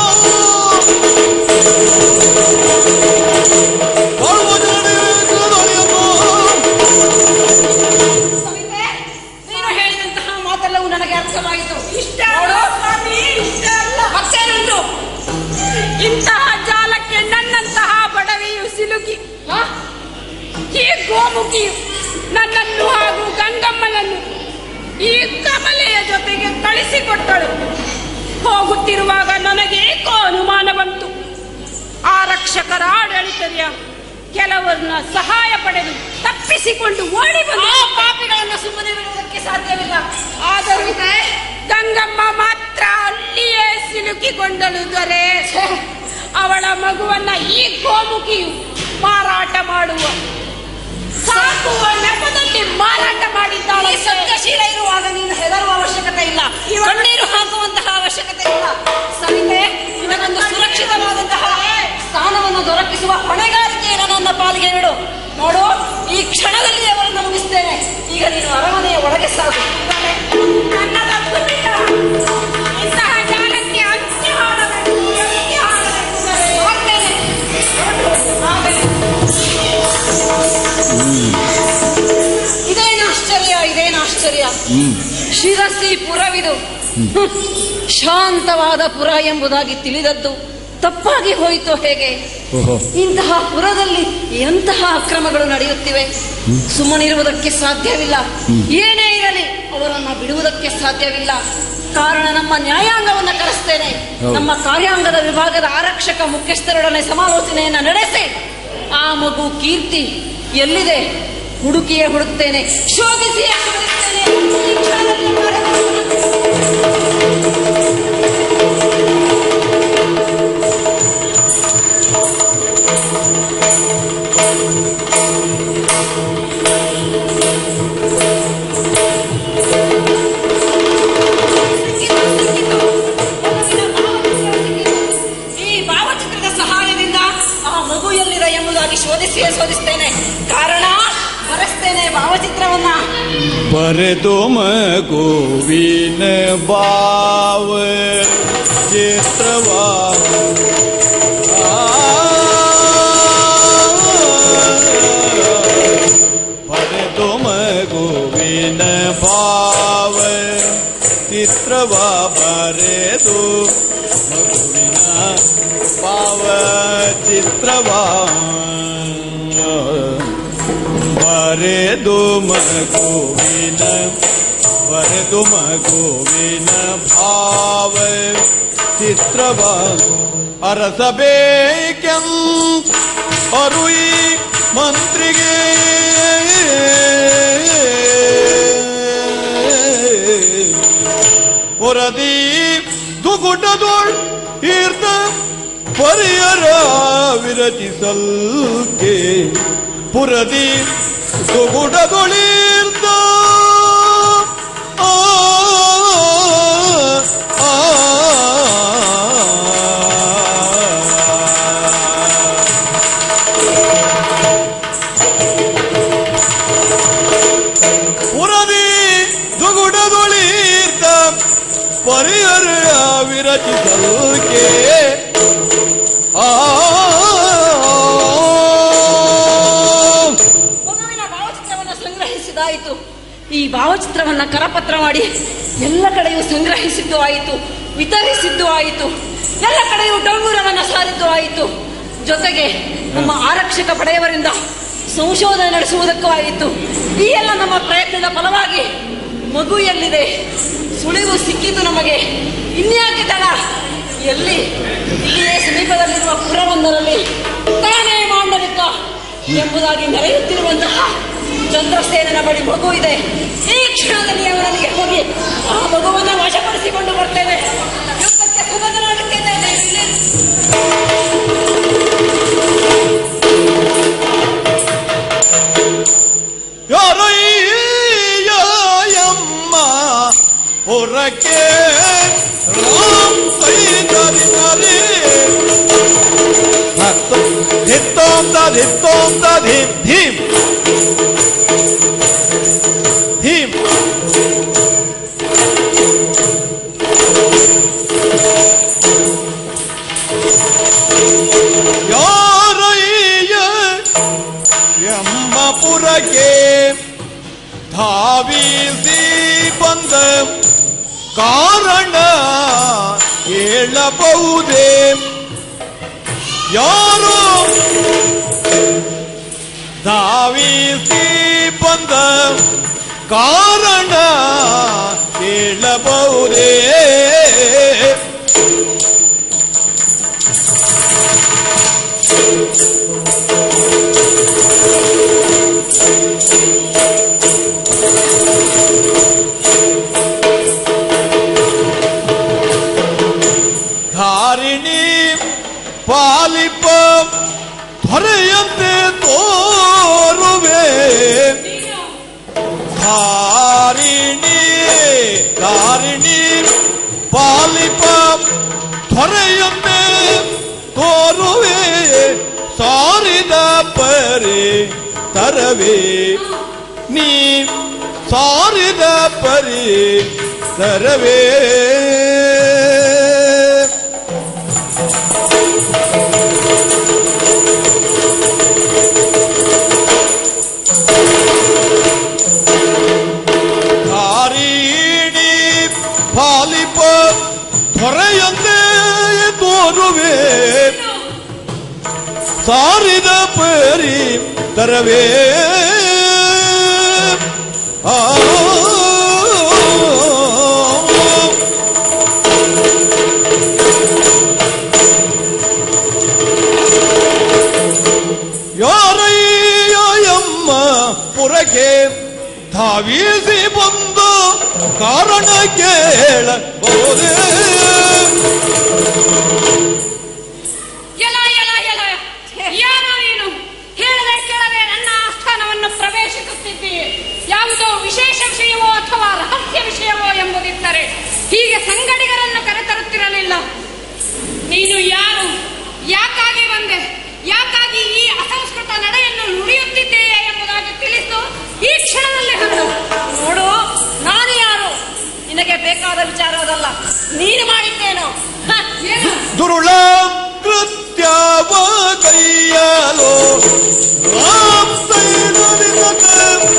ಸವಿತೆ ನೀನು ಹೇಳಿದಂತಹ ಮಾತೆಲ್ಲವೂ ನನಗೆ ಅರ್ಥವಾಯಿತು ಇಷ್ಟ ನೋಡು. ಸ್ವಾಮಿ, ಇಷ್ಟ ಅಲ್ಲ. ಮತ್ತೇನುಂಟು ಇಂತಹ ಜಾಲಕ್ಕೆ ನನ್ನಂತಹ ಬಡವೆಯು ಸಿಲುಕಿ ಹಾ ಈ ಗೋಮುಖಿಯು ನನ್ನನ್ನು ಹಾಗೂ ಗಂಗಮ್ಮನನ್ನು ಈ ಕಮಲೆಯ ಜೊತೆಗೆ ಕಳಿಸಿಕೊಟ್ಟಳು ಹೋಗುತ್ತಿರುವಾಗ ನನಗೆ ಏಕೋ ಅನುಮಾನ ಬಂತು ಆರಕ್ಷಕರ ಆಡಳಿತದ ಕೆಲವರನ್ನ ಸಹಾಯ ಪಡೆದು ತಪ್ಪಿಸಿಕೊಂಡು ಓಡಿ ಆ ಬಂದ ಪಾಪಿಗಳನ್ನು ಸುಮ್ಮನೆ ಬಿಡುವುದಕ್ಕೆ ಸಾಧ್ಯವಿಲ್ಲ ಆದರೂ ಗಂಗಮ್ಮ ಮಾತ್ರ ಅಲ್ಲಿಯೇ ಸಿಲುಕಿಕೊಂಡಳು ದೊರೆ ಅವಳ ಮಗುವನ್ನ ಈ ಗೋಮುಖಿಯು ಮಾರಾಟ ಮಾಡುವ ಸಾಕುವ ನೆಪದಲ್ಲಿ ಮಾರಾಟ ಮಾಡಿದ್ದಾಳೆ ಈ ಸತ್ಯಶೀಲ ಇರುವಾಗ ನೀನು ಹೆದರುವ ಅವಶ್ಯಕತೆ ಇಲ್ಲ ಕಣ್ಣೀರು ಹಾಕುವಂತಹ ಅವಶ್ಯಕತೆ ಇಲ್ಲ ಸವಿತೆ ನಿನಗೊಂದು ಸುರಕ್ಷಿತವಾದಂತಹ ಸ್ಥಾನವನ್ನು ದೊರಕಿಸುವ ಹೊಣೆಗಾರಿಕೆಯನ್ನು ನನ್ನ ಪಾಲಿಗೆ ಬಿಡು ನೋಡು ಈ ಕ್ಷಣದಲ್ಲಿ ಅವರನ್ನು ಮುಗಿಸ್ತೇನೆ ಈಗ ನೀನು ಅರಮನೆಯ ಒಳಗೆ ಸಾಗು ನನ್ನ ತಪ್ಪು ಬಿಡ. ಇಂತಹ ಜಾಲಕ್ಕೆ ಅಂತ್ಯ ಹಾಡಬೇಕು ಅಂತ್ಯ ಹಾಡಬೇಕು ಮರೆ. ಮಾಡ್ತೇನೆ. ಆಮೇಲೆ. ಇದೇನು ಆಶ್ಚರ್ಯ ಇದೇನು ಆಶ್ಚರ್ಯ ಶಿರಸಿ ಪುರವಿದು ಹ್ಮ್. ಶಾಂತವಾದ ಪುರ ಎಂಬುದಾಗಿ ತಿಳಿದದ್ದು ತಪ್ಪಾಗಿ ಹೋಯಿತು ಹೇಗೆ ಓಹೋ ಇಂತಹ ಪುರದಲ್ಲಿ ಎಂತಹ ಅಕ್ರಮಗಳು ನಡೆಯುತ್ತಿವೆ ಸುಮ್ಮನಿರುವುದಕ್ಕೆ ಸಾಧ್ಯವಿಲ್ಲ ಏನೇ ಇರಲಿ ಅವರನ್ನ ಬಿಡುವುದಕ್ಕೆ ಸಾಧ್ಯವಿಲ್ಲ ಕಾರಣ ನಮ್ಮ ನ್ಯಾಯಾಂಗವನ್ನ ಕರೆಸ್ತೇನೆ ಹೌದು. ನಮ್ಮ ಕಾರ್ಯಾಂಗದ ವಿಭಾಗದ ಆರಕ್ಷಕ ಮುಖ್ಯಸ್ಥರೊಡನೆ ಸಮಾಲೋಚನೆಯನ್ನ ನಡೆಸಿ ಆ ಮಗು ಕೀರ್ತಿ ಎಲ್ಲಿದೆ ಹುಡುಕಿಯೇ ಹುಡುಕ್ತೇನೆ ಶೋಧಿಸಿಯೇ ಶೋಧಿಸ್ತೇನೆ ಈ ಕ್ಷಣದಲ್ಲಿ ಮರೆತು- ಈ ಭಾವಚಿತ್ರದ ಸಹಾಯದಿಂದ ಆ ಮಗು ಎಲ್ಲಿದೆ ಎಂಬುದಾಗಿ ಶೋಧಿಸಿಯೇ ಶೋಧಿಸ್ತೇನೆ ಕಾರಣ ಬರೆಸ್ತೇನೆ ಭಾವಚಿತ್ರವನ್ನ ಬರೆದು ಮಗುವಿನ ಬಾವ ಚಿತ್ರವಾ ಬರೆದು ಮಗುವಿನ ಭಾವ ಚಿತ್ರವ ಬರೆದು ಮಗುವಿನ ಭಾವ ಚಿತ್ರವಾ ಬರೆದು ಮಗುವಿನ ಬರೆದು ಮಗುವಿನ ಭಾವ ಚಿತ್ರವ ಅರಸಬೇಕೆಂ ಅರುಯಿ ಮಂತ್ರಿಗೆ ಹೊರದಿ ದುಗುಟದೊಳ್ ತೀರ್ಥ ಪರಿಯರ ವಿರಚಿಸಲ್ಕೆ ಪುರದಿ ದುಗುಟದೊಳೀರ್ಥ ಆ, ಆ, ಪುರದಿ ದುಗುಡದೊಳೀರ್ಥ ಪರಿಹರ ವಿರಚಿಸಲ್ಕೆ ಆ ಮಗುವಿನ ಭಾವಚಿತ್ರವನ್ನು ಸಂಗ್ರಹಿಸಿದಾಯಿತು ಈ ಭಾವಚಿತ್ರವನ್ನ ಕರಪತ್ರ ಮಾಡಿ ಎಲ್ಲ ಕಡೆಯೂ ಸಂಗ್ರಹಿಸಿದ್ದು ಆಯಿತು ವಿತರಿಸಿದ್ದು ಆಯಿತು ಎಲ್ಲ ಕಡೆಯೂ ಡಂಗೂರವನ್ನ ಸಾರಿದ್ದು ಆಯಿತು ಜೊತೆಗೆ ನಮ್ಮ ಆರಕ್ಷಕ ಪಡೆಯವರಿಂದ ಸಂಶೋಧನೆ ನಡೆಸುವುದಕ್ಕೂ ಆಯಿತು ಈ ಎಲ್ಲ ನಮ್ಮ ಪ್ರಯತ್ನದ ಫಲವಾಗಿ ಮಗು ಎಲ್ಲಿದೆ ಸುಳಿವು ಸಿಕ್ಕಿತು ನಮಗೆ ಇನ್ಯಾಕೆ ತಡ ಎಲ್ಲಿ ಇಲ್ಲಿಯೇ ಸಮೀಪದಲ್ಲಿರುವ ಪುರವೊಂದರಲ್ಲಿ ತಾನೇ ಮಾಂಡವಿಕ ಎಂಬುದಾಗಿ ಮೆರೆಯುತ್ತಿರುವಂತಹ ಚಂದ್ರಸೇನನ ಬಳಿ ಮಗು ಇದೆ ಈ ಕ್ಷಣದಲ್ಲಿ ಅವರಲ್ಲಿಗೆ ಹೋಗಿ ಆ ಮಗುವನ್ನು ವಶಪಡಿಸಿಕೊಂಡು ಬರ್ತೇನೆ ಯುದ್ಧಕ್ಕೆ ಸುಗತನಾಗುತ್ತಿದ್ದೇನೆ ಯಾರಯ್ಯಮ್ಮ ಹೊರಕ್ಕೆ ರಾಮ್ ಸೈತರಿಸರಿ ಧಿತ್ತೋಂ ಧಿತ್ತೋಂ ಧೀಂ ಧೀಂ ಧೀಂ ಯಾರಯ್ಯ ಎಂಬ ಪುರಕ್ಕೆ ಧಾವಿಸಿ ಬಂದ ಕಾರಣ ಹೇಳಬಹುದೇ ಯಾರು ಧಾವಿಸಿ ಬಂದ ಕಾರಣ ಹೇಳಬಹುದೇ ಧಾರಿಣಿ ಪಾಲಿಪ ತ್ವರೆಯಂತೆ ತೋರುವೆ ಹೊರೆಯೊಮ್ಮೆ ತೋರುವೆ ಸಾರಿದ ಪರಿ ತರವೇ ನೀ ಸಾರಿದ ಪರಿ ತರವೇ ಧಾರೀಣಿ ಪಾಲಿಪ ಹೊರೆಯೊಂದೇ ತೋರುವೆ ಸಾರಿದ ಪರಿ ತರವೇ ಆ ಯಾರಯ್ಯಮ್ಮ ಪುರಕ್ಕೆ ಧಾವಿಸಿ ಬಂದು ಕಾರಣ ಕೇಳಬಹುದೇ ಎಲ ಎಲ ಎಲ ಯಾರೋ ನೀನು ಹೇಳದೆ ಕೇಳದೆ ನನ್ನ ಆಸ್ಥಾನವನ್ನು ಪ್ರವೇಶಿಸುತ್ತಿದ್ದೀಯೆ ಯಾವುದೋ ವಿಶೇಷ ವಿಷಯವೋ ಅಥವಾ ರಹಸ್ಯ ವಿಷಯವೋ ಎಂಬುದಿದ್ದರೆ ಹೀಗೆ ಸಂಗಡಿಗರನ್ನು ಕರೆತರುತ್ತಿರಲಿಲ್ಲ ನೀನು ಯಾರು ಯಾಕಾಗಿ ಬಂದೆ ಯಾಕಾಗಿ ಈ ಅಸಂಸ್ಕೃತ ನಡೆಯನ್ನು ನುಡಿಯುತ್ತಿದ್ದೀಯೆ ಎಂಬುದಾಗಿ ತಿಳಿಸು ಈ ಕ್ಷಣದಲ್ಲಿ ಹೇಳು ನೋಡು ನಾನು ಯಾರು ನಿನಗೆ ಬೇಕಾದ ವಿಚಾರ ಅದಲ್ಲ ನೀನು ಮಾಡಿದ್ದೇನು ಹ, ಏನು ದುರುಳ ಕೃತ್ಯವ ಕೈಯಲು ರಾಮ್ ಸೈನುನಿನಗೆ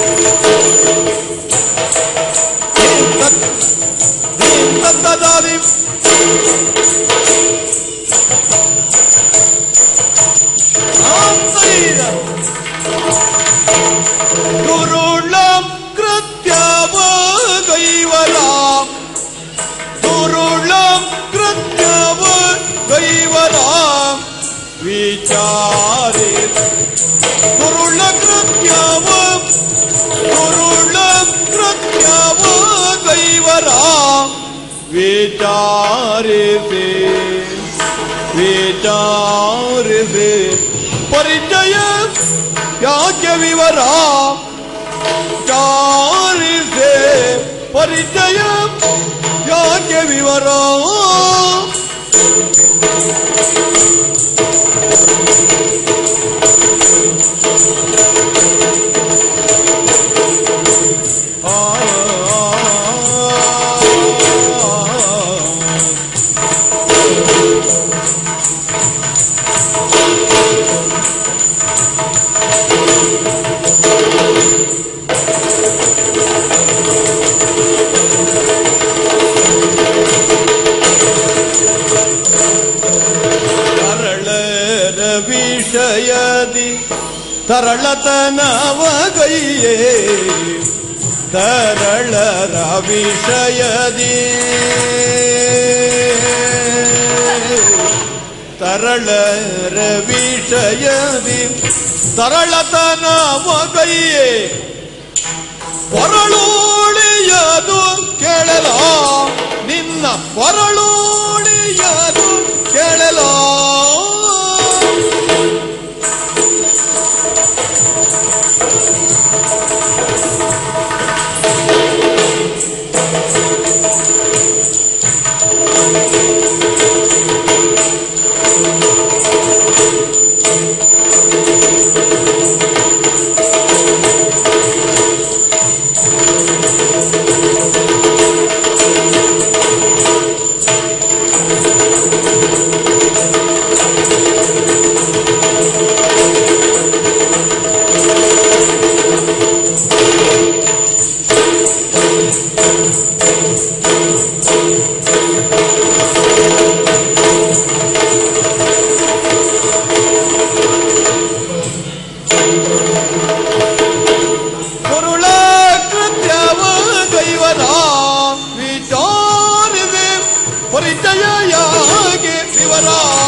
ನೀಂ ತತ್- ನೀಂ ತತ್ತದಾರಿ ರಾಮ್ ಸೈನ ದುರುಳ ಕೃತ್ಯವ ಕೈವರಾಮ್ दुरुळं कृत्यव दैवरा विचारे दुरुळकृत्यव दुरुळं कृत्यव दैवरा विचारिसे विचारिसे परिचय ಯಾಕೆ ವಿವರ ಚಾರಿಸೆ ಪರಿಚಯ ಯಾಕೆ ವಿವರ ಆ, ತರಳರ ವಿಷಯದಿ ತರಳತನವ ಗೈಯೇ ತರಳರ ವಿಷಯದಿ ತರಳರ ವಿಷಯದಿ ತರಳತನವ ಗೈಯೇ ಹೊರಳೋಳಿಯದು ಕೇಳಲ ನಿನ್ನ ಹೊರಳೋಳಿಯದು ಕೇಳಲ ಕುರುಳ ಕೃತ್ಯವ ದೈವದ ವಿಚಾರಿದೆ ಪರಿಚಯ ಯಾಗೆ ವಿವರ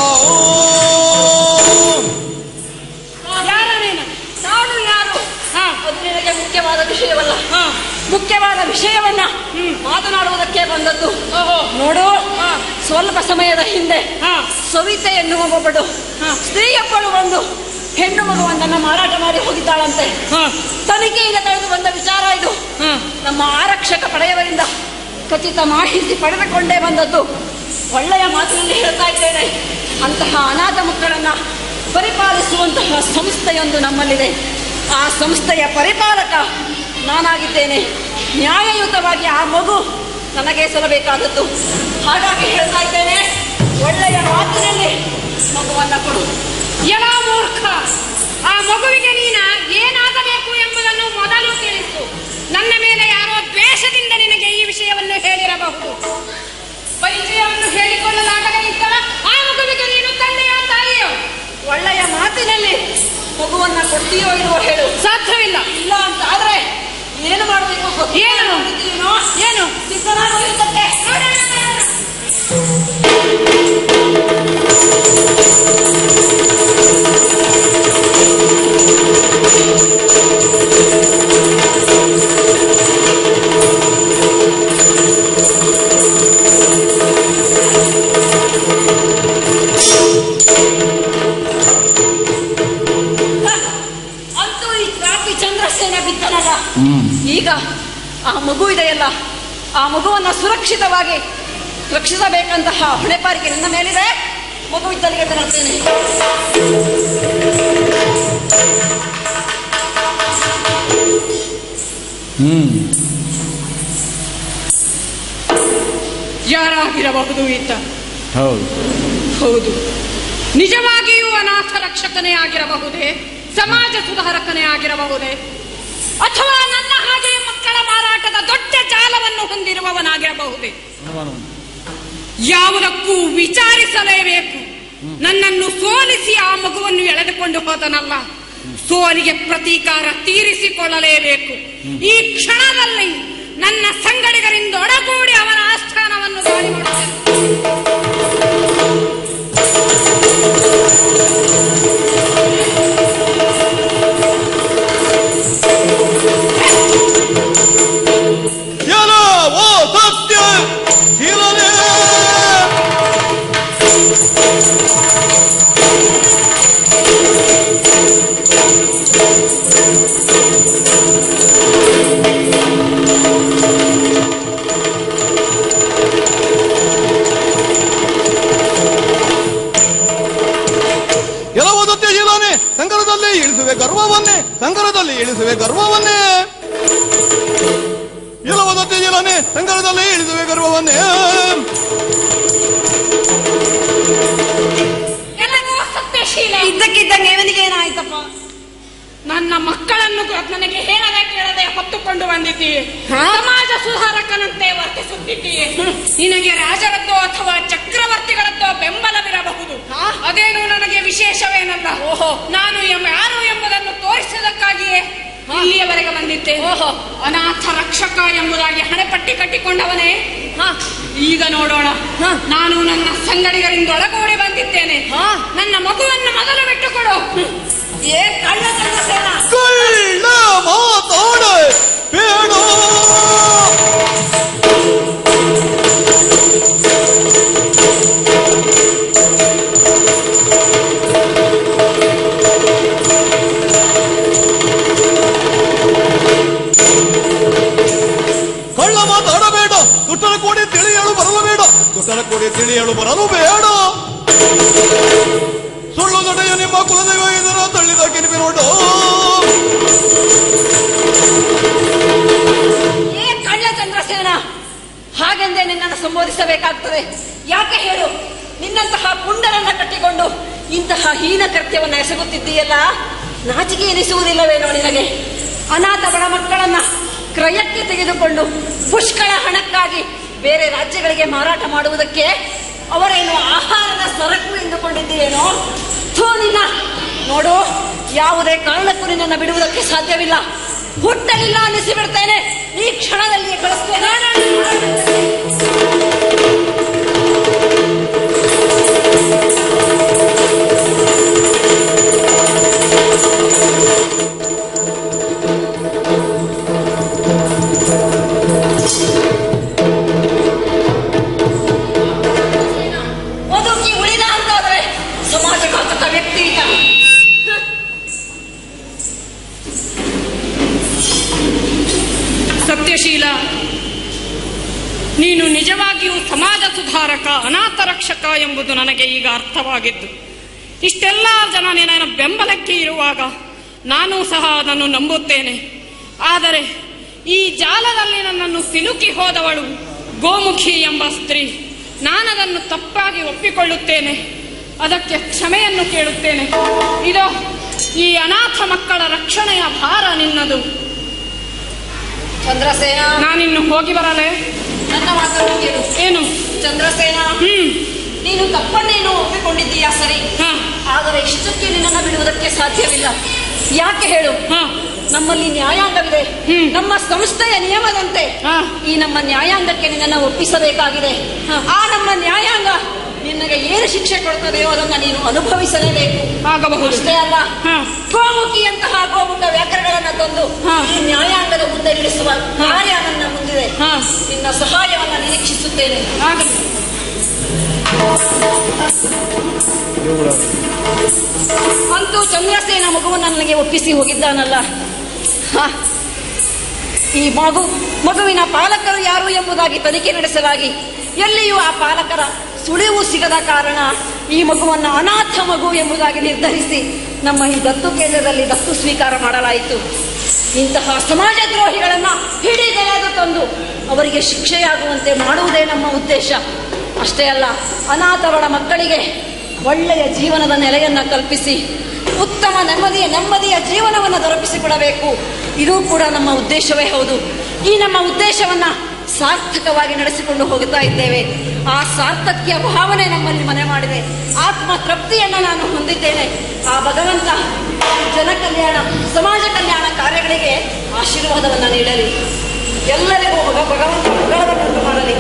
ಯಾರು ನೀನು ನಾನು ಯಾರು ಹಾ ಅದು ನಿನಗೆ ಮುಖ್ಯವಾದ ವಿಷಯವಲ್ಲ ಹಾ ಮುಖ್ಯವಾದ ವಿಷಯವನ್ನ ಮಾತನಾಡುವುದಕ್ಕೆ ಬಂದದ್ದು ಓಹೋ ನೋಡು ಹಾ. ಸ್ವಲ್ಪ ಸಮಯದ ಹಿಂದೆ ಹಾ ಸವಿತೆ ಎನ್ನುವ ಒಬ್ಬಳು ಹಾ. ಸ್ತ್ರೀಯೊಬ್ಬಳು ಬಂದು ಹೆಣ್ಣು ಮಗುವನ್ನ ಮಾರಾಟ ಮಾಡಿ ಹೋಗಿದ್ದಾಳಂತೆ ಹಾ ತನಿಖೆಯಿಂದ ತಿಳಿದು ಬಂದ ವಿಚಾರ ಇದು ಹಾ ನಮ್ಮ ಆರಕ್ಷಕ ಪಡೆಯವರಿಂದ ಖಚಿತ ಮಾಹಿತಿ ಪಡೆದುಕೊಂಡೇ ಬಂದದ್ದು ಒಳ್ಳೆಯ ಮಾತಿನಲ್ಲಿ ಹೇಳ್ತಾ ಇದ್ದೇನೆ ಅಂತಹ ಅನಾಥ ಮಕ್ಕಳನ್ನ ಪರಿಪಾಲಿಸುವಂತಹ ಸಂಸ್ಥೆಯೊಂದು ನಮ್ಮಲ್ಲಿದೆ ಆ ಸಂಸ್ಥೆಯ ಪರಿಪಾಲಕ ನಾನಾಗಿದ್ದೇನೆ ನ್ಯಾಯಯುತವಾಗಿ ಆ ಮಗು ನನಗೆ ಸಲ್ಲಬೇಕಾದದ್ದು ಹಾಗಾಗಿ ಹೇಳ್ತಾ ಇದ್ದೇನೆ ಒಳ್ಳೆಯ ಮಾತಿನಲ್ಲಿ ಮಗುವನ್ನ ಕೊಡು ಎಲ ಮೂರ್ಖ ಆ ಮಗುವಿಗೆ ನೀನ ಏನಾಗಬೇಕು ಎಂಬುದನ್ನು ಮೊದಲು ತಿಳಿಸು ನನ್ನ ಮೇಲೆ ಯಾರೋ ದ್ವೇಷದಿಂದ ನಿನಗೆ ಈ ವಿಷಯವನ್ನು ಹೇಳಿರಬಹುದು ಪರಿಚಯವನ್ನು ಹೇಳಿಕೊಳ್ಳಲಾಗದೇ ಇದ್ದ ಆ ಮಗುವಿಗೆ ನೀನು ತಂದೆಯೋ ತಾಯಿಯೋ ಒಳ್ಳೆಯ ಮಾತಿನಲ್ಲಿ ಮಗುವನ್ನ ಕೊಡ್ತೀಯೋ ಇಲ್ವೋ ಹೇಳು ಸಾಧ್ಯವಿಲ್ಲ ಇಲ್ಲ ಅಂತ ಆದ್ರೆ ಏನು ಮಾಡಬೇಕು ಏನು? ಏನು ಸಿದ್ಧನಾಗಿರುತ್ತಂತೆ ಅಂತೂ ಈ ಕ್ರಾಂತಿ ಚಂದ್ರಸೇನೆ ಬಿದ್ದನಲ್ಲ ಈಗ ಆ ಮಗು ಇದೆಯಲ್ಲ ಆ ಮಗುವನ್ನ ಸುರಕ್ಷಿತವಾಗಿ ರಕ್ಷಿಸಬೇಕಂತಹ ಹೊಣೆಪಾರಿಗೆ ನನ್ನ ಮೇಲಿದೆ ಮಗು ಇದ್ದಲ್ಲಿಗೆ ತರುತ್ತೇನೆ ಯಾರಾಗಿರಬಹುದು ಈತ ಹೌದು ಹೌದು ನಿಜವಾಗಿಯೂ ಅನಾಥ ರಕ್ಷಕನೇ ಆಗಿರಬಹುದೇ ಸಮಾಜ ಸುಧಾರಕನೇ ಆಗಿರಬಹುದೇ ಅಥವಾ ನನ್ನ ಹಾಗೆ ಮಕ್ಕಳ ಮಾರಾಟದ ದೊಡ್ಡ ಜಾಲವನ್ನು ಹೊಂದಿರುವವನಾಗಿರಬಹುದೇ ಯಾವುದಕ್ಕೂ ವಿಚಾರಿಸಲೇಬೇಕು ನನ್ನನ್ನು ಸೋಲಿಸಿ ಆ ಮಗುವನ್ನು ಎಳೆದುಕೊಂಡು ಹೋದನಲ್ಲ ಸೋಲಿಗೆ ಪ್ರತೀಕಾರ ತೀರಿಸಿಕೊಳ್ಳಲೇಬೇಕು ಈ ಕ್ಷಣದಲ್ಲಿ ನನ್ನ ಸಂಗಡಿಗರಿಂದ ಒಡಗೂಡಿ ಅವನ ಆಸ್ಥಾನವನ್ನು ದಾಳಿ ಮಾಡುತ್ತೇನೆ ಎಲ ಓ ಸತ್ಯ ಶೀಲನೇ ಕೆಲವು ಸತ್ಯ ಶೀಲನೇ ಸಂಕರದಲ್ಲಿ ಇಳಿಸುವೆ ಗರ್ವವನ್ನೇ ಸಂಕರದಲ್ಲಿ ಇಳಿಸುವೆ ಗರ್ವವನ್ನೇ ಇಲ್ಲವ ಸತ್ಯ ಶೀಲನೇ ಸಂಕರದಲ್ಲಿ ಇಳಿಸುವೆ ಗರ್ವವನ್ನೇ ಎಲ್ಲವೂ ಸತ್ಯಶೀಲ ಇದ್ದಕ್ಕಿದ್ದಂಗೆ ಇವನಿಗೆ ಏನಾಯ್ತಪ್ಪ ನನ್ನ ಮಕ್ಕಳನ್ನು ನನಗೆ ಹೇಳದೆ ಕೇಳದೆ ಹೊತ್ತುಕೊಂಡು ಬಂದಿದ್ದೀಯೆ ಹಾ? ಸಮಾಜ ಸುಧಾರಕನಂತೆ ವರ್ತಿಸುತ್ತಿದ್ದೀಯೆ ನಿನಗೆ ರಾಜರದ್ದೋ ಅಥವಾ ಚಕ್ರವರ್ತಿಗಳದ್ದೋ ಬೆಂಬಲವಿರಬಹುದು ಹಾ? ಅದೇನು ನನಗೆ ವಿಶೇಷವೇನಲ್ಲ ಓಹೋ. ನಾನು ಎಂ- ಯಾರು ಎಂಬುದನ್ನು ತೋರಿಸುವುದಕ್ಕಾಗಿಯೇ ಇಲ್ಲಿಯವರೆಗೆ ಬಂದಿದ್ದೆ ಓಹೋ. ಅನಾಥ ರಕ್ಷಕ ಎಂಬುದಾಗಿ ಹಣೆಪಟ್ಟಿ ಕಟ್ಟಿಕೊಂಡವನೇ ಹಾ ಈಗ ನೋಡೋಣ ಹಾ. ನಾನು ನನ್ನ ಸಂಗಡಿಗರಿಂದ ಒಳಗೂಡಿ ಬಂದಿದ್ದೇನೆ ಹಾ. ನನ್ನ ಮಗುವನ್ನು ಮೊದಲು ಬಿಟ್ಟುಕೊಡು ಏ ಕಳ್ಳ ಚಂದ್ರಸೇನ ಕಳ್ಳ ಮಾತಾಡ ಬೇಡ ಕಳ್ಳ ಮಾತಾಡಬೇಡ ದುಷ್ಟನ ಕೋಡಿ ತಿಳಿಯಲು ಬರಲು ಬೇಡ ದುಷ್ಟನ ಕೋಡಿ ತಿಳಿಯಲು ಬರಲು ಬೇಡ ಸುಳ್ಳು ದೊಡೆಯ ನಿಮ್ಮ ಕುಲದೈವ ಇದರ ತಳ್ಳಿದ ಕಿರಿಬಿ ನೋಡು ಏ ಕಳ್ಳ ಚಂದ್ರಸೇನ ಹಾಗೆಂದೇ ನಿನ್ನನ್ನು ಸಂಬೋಧಿಸಬೇಕಾಗ್ತದೆ ಯಾಕೆ ಹೇಳು ನಿನ್ನಂತಹ ಪುಂಡರನ್ನ ಕಟ್ಟಿಕೊಂಡು ಇಂತಹ ಹೀನ ಕೃತ್ಯವನ್ನ ಎಸಗುತ್ತಿದ್ದೀಯಲ್ಲ ನಾಚಿಕೆ ಎನಿಸುವುದಿಲ್ಲವೇನೋ ನಿನಗೆ ಅನಾಥ ಬಡ ಮಕ್ಕಳನ್ನ ಕ್ರಯಕ್ಕೆ ತೆಗೆದುಕೊಂಡು ಪುಷ್ಕಳ ಹಣಕ್ಕಾಗಿ ಬೇರೆ ರಾಜ್ಯಗಳಿಗೆ ಮಾರಾಟ ಮಾಡುವುದಕ್ಕೆ ಅವರೇನು ಆಹಾರದ ಸರಕು ಎಂದುಕೊಂಡಿದ್ದೀರೇನೋ ಥೂ ನಿನ್ನ ನೋಡು ಯಾವುದೇ ಕಾರಣಕ್ಕೂ ನಿನ್ನನ್ನು ಬಿಡುವುದಕ್ಕೆ ಸಾಧ್ಯವಿಲ್ಲ ಹುಟ್ಟಲಿಲ್ಲ ಅನ್ನಿಸಿ ಬಿಡ್ತೇನೆ ಈ ಕ್ಷಣದಲ್ಲಿಯೇ ಕಳಿಸ್ತೇನೆ ಬದುಕಿ ಉಳಿದ ಅಂತಾದ್ರೆ ಸಮಾಜಘಾತಕ ವ್ಯಕ್ತಿ ಈತ. ಸತ್ಯಶೀಲ ನೀನು ನಿಜವಾಗಿ ಸಮಾಜ ಸುಧಾರಕ ಅನಾಥ ರಕ್ಷಕ ಎಂಬುದು ನನಗೆ ಈಗ ಅರ್ಥವಾಗಿದ್ದು ಇಷ್ಟೆಲ್ಲ ಜನ ನಿನ್ನ ಬೆಂಬಲಕ್ಕೆ ಇರುವಾಗ ನಾನು ಸಹ ಅದನ್ನು ನಂಬುತ್ತೇನೆ ಆದರೆ ಈ ಜಾಲದಲ್ಲಿ ನನ್ನನ್ನು ಸಿಲುಕಿ ಹೋದವಳು ಗೋಮುಖಿ ಎಂಬ ಸ್ತ್ರೀ ನಾನದನ್ನು ತಪ್ಪಾಗಿ ಒಪ್ಪಿಕೊಳ್ಳುತ್ತೇನೆ ಅದಕ್ಕೆ ಕ್ಷಮೆಯನ್ನು ಕೇಳುತ್ತೇನೆ ಇದೋ ಈ ಅನಾಥ ಮಕ್ಕಳ ರಕ್ಷಣೆಯ ಭಾರ ನಿನ್ನದು ಚಂದ್ರಸೇನ ನಾನಿನ್ನು ಹೋಗಿ ಬರಲೇ ನನ್ನ ಮಾತನ್ನು ಕೇಳು ಏನು ಚಂದ್ರಸೇನ ಹ್ಮ್ ನೀನು ತಪ್ಪನ್ನೇನು ಒಪ್ಪಿಕೊಂಡಿದ್ದೀಯಾ ಸರಿ ಹಾ ಆದರೆ ಇಷ್ಟಕ್ಕೆ ನಿನ್ನನ್ನು ಬಿಡುವುದಕ್ಕೆ ಸಾಧ್ಯವಿಲ್ಲ ಯಾಕೆ ಹೇಳು ಹಾ ನಮ್ಮಲ್ಲಿ ನ್ಯಾಯಾಂಗವಿದೆ ಹ್ಮ್. ನಮ್ಮ ಸಂಸ್ಥೆಯ ನಿಯಮದಂತೆ ಹಾ. ಈ ನಮ್ಮ ನ್ಯಾಯಾಂಗಕ್ಕೆ ನಿನ್ನನ್ನು ಒಪ್ಪಿಸಬೇಕಾಗಿದೆ ಹಾ. ಆ ನಮ್ಮ ನ್ಯಾಯಾಂಗ ನಿನಗೆ ಏನು ಶಿಕ್ಷೆ ಕೊಡ್ತದೆಯೋ ಅದನ್ನ ನೀನು ಅನುಭವಿಸಲೇಬೇಕು ಆಗಬಹುದು ಅಷ್ಟೇ ಅಲ್ಲ ಹಾ. ಗೋಮುಖಿಯಂತಹ ಗೋಮುಖ ವ್ಯಾಕರಣಗಳನ್ನ ತಂದು ಹಾ. ಈ ನ್ಯಾಯಾಂಗದ ಮುಂದೆ ಇಳಿಸುವ ಕಾರ್ಯ ನನ್ನ ಮುಂದಿದೆ ಹಾ. ನಿನ್ನ ಸಹಾಯವನ್ನ ನಿರೀಕ್ಷಿಸುತ್ತೇನೆ ಆಗಲಿ ಅಂತೂ ಚಂದ್ರಸೇನ ಮಗುವನ್ನು ನನಗೆ ಒಪ್ಪಿಸಿ ಹೋಗಿದ್ದಾನಲ್ಲ ಹ. ಈ ಮಗು ಮಗುವಿನ ಪಾಲಕರು ಯಾರು ಎಂಬುದಾಗಿ ತನಿಖೆ ನಡೆಸಲಾಗಿ ಎಲ್ಲಿಯೂ ಆ ಪಾಲಕರ ಸುಳಿವು ಸಿಗದ ಕಾರಣ ಈ ಮಗುವನ್ನು ಅನಾಥ ಮಗು ಎಂಬುದಾಗಿ ನಿರ್ಧರಿಸಿ ನಮ್ಮ ಈ ದತ್ತು ಕೇಂದ್ರದಲ್ಲಿ ದತ್ತು ಸ್ವೀಕಾರ ಮಾಡಲಾಯಿತು ಇಂತಹ ಸಮಾಜ ದ್ರೋಹಿಗಳನ್ನ ಹಿಡಿದೆಳೆದು ತಂದು ಅವರಿಗೆ ಶಿಕ್ಷೆಯಾಗುವಂತೆ ಮಾಡುವುದೇ ನಮ್ಮ ಉದ್ದೇಶ ಅಷ್ಟೇ ಅಲ್ಲ ಅನಾಥಗಳ ಮಕ್ಕಳಿಗೆ ಒಳ್ಳೆಯ ಜೀವನದ ನೆಲೆಯನ್ನ ಕಲ್ಪಿಸಿ ಉತ್ತಮ ನೆಮ್ಮದಿಯ ನೆಮ್ಮದಿಯ ಜೀವನವನ್ನು ದೊರಕಿಸಿಕೊಡಬೇಕು ಇದು ಕೂಡ ನಮ್ಮ ಉದ್ದೇಶವೇ ಹೌದು ಈ ನಮ್ಮ ಉದ್ದೇಶವನ್ನ ಸಾರ್ಥಕವಾಗಿ ನಡೆಸಿಕೊಂಡು ಹೋಗುತ್ತಾ ಇದ್ದೇವೆ ಆ ಸಾರ್ಥಕ್ಯ ಭಾವನೆ ನಮ್ಮಲ್ಲಿ ಮನೆ ಮಾಡಿದೆ ಆತ್ಮ ತೃಪ್ತಿಯನ್ನ ನಾನು ಹೊಂದಿದ್ದೇನೆ ಆ ಭಗವಂತ ಜನ ಕಲ್ಯಾಣ ಸಮಾಜ ಕಲ್ಯಾಣ ಕಾರ್ಯಗಳಿಗೆ ಆಶೀರ್ವಾದವನ್ನ ನೀಡಲಿ ಎಲ್ಲರಿಗೂ ಭಗ- ಭಗವಂತ ಮಂಗಳವನ್ನುಂಟು ಮಾಡಲಿ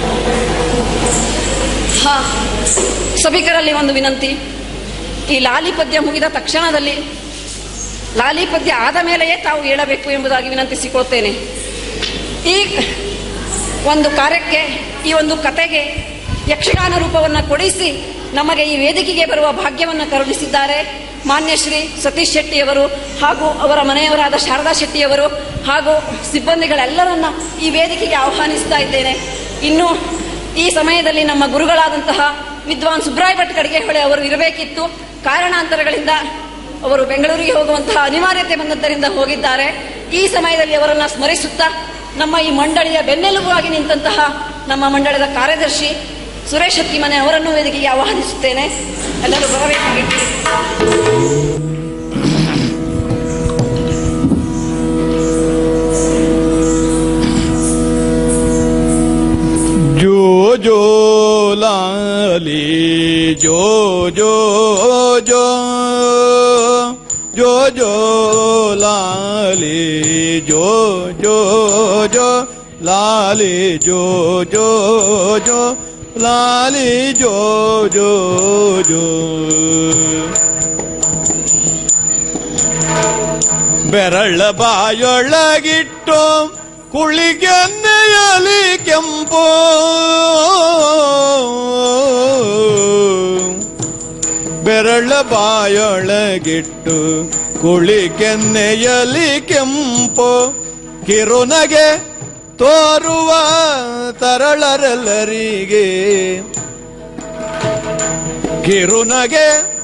ಹಾ ಸಭಿಕರಲ್ಲಿ ಒಂದು ವಿನಂತಿ ಈ ಲಾಲಿ ಪದ್ಯ ಮುಗಿದ ತಕ್ಷಣದಲ್ಲಿ ಲಾಲಿ ಪದ್ಯ ಆದ ಮೇಲೆಯೇ ತಾವು ಹೇಳಬೇಕು ಎಂಬುದಾಗಿ ವಿನಂತಿಸಿಕೊಳ್ತೇನೆ ಈ ಒಂದು ಕಾರ್ಯಕ್ಕೆ ಈ ಒಂದು ಕತೆಗೆ ಯಕ್ಷಗಾನ ರೂಪವನ್ನು ಕೊಡಿಸಿ ನಮಗೆ ಈ ವೇದಿಕೆಗೆ ಬರುವ ಭಾಗ್ಯವನ್ನು ಕರುಣಿಸಿದ್ದಾರೆ ಮಾನ್ಯ ಶ್ರೀ ಸತೀಶ್ ಶೆಟ್ಟಿಯವರು ಹಾಗೂ ಅವರ ಮನೆಯವರಾದ ಶಾರದಾ ಶೆಟ್ಟಿಯವರು ಹಾಗೂ ಸಿಬ್ಬಂದಿಗಳೆಲ್ಲರನ್ನ ಈ ವೇದಿಕೆಗೆ ಆಹ್ವಾನಿಸ್ತಾ ಇದ್ದೇನೆ ಇನ್ನು ಈ ಸಮಯದಲ್ಲಿ ನಮ್ಮ ಗುರುಗಳಾದಂತಹ ವಿದ್ವಾನ್ ಸುಬ್ರಾಯ್ ಭಟ್ ಕಡಿಗೆಹೊಳೆ ಅವರು ಇರಬೇಕಿತ್ತು ಕಾರಣಾಂತರಗಳಿಂದ ಅವರು ಬೆಂಗಳೂರಿಗೆ ಹೋಗುವಂತಹ ಅನಿವಾರ್ಯತೆ ಬಂದದ್ದರಿಂದ ಹೋಗಿದ್ದಾರೆ ಈ ಸಮಯದಲ್ಲಿ ಅವರನ್ನ ಸ್ಮರಿಸುತ್ತಾ ನಮ್ಮ ಈ ಮಂಡಳಿಯ ಬೆನ್ನೆಲುಬಾಗಿ ನಿಂತಹ ನಮ್ಮ ಮಂಡಳದ ಕಾರ್ಯದರ್ಶಿ ಸುರೇಶ್ ಹತ್ತಿಮನೆ ಅವರನ್ನು ವೇದಿಕೆಗೆ ಆಹ್ವಾನಿಸುತ್ತೇನೆ ಎಲ್ಲರೂ ಬರಬೇಕಾಗಿ जो जो लाली जो जो जो जो जो लाली जो जो जो लाली जो जो जो लाली जो जो जो ಬೆರಳ ಬಾಯೊಳಗಿಟ್ಟು ಕುಳಿಗೆನ್ನೆಯಲಿ ಕೆಂಪು ಬೆರಳ ಬಾಯೊಳಗಿಟ್ಟು ಕುಳಿಗೆನ್ನೆಯಲಿ ಕೆಂಪು ಕಿರುನಗೆ ತೋರುವ ತರಳರೆಲ್ಲರಿಗೆ ಕಿರುನಗೆ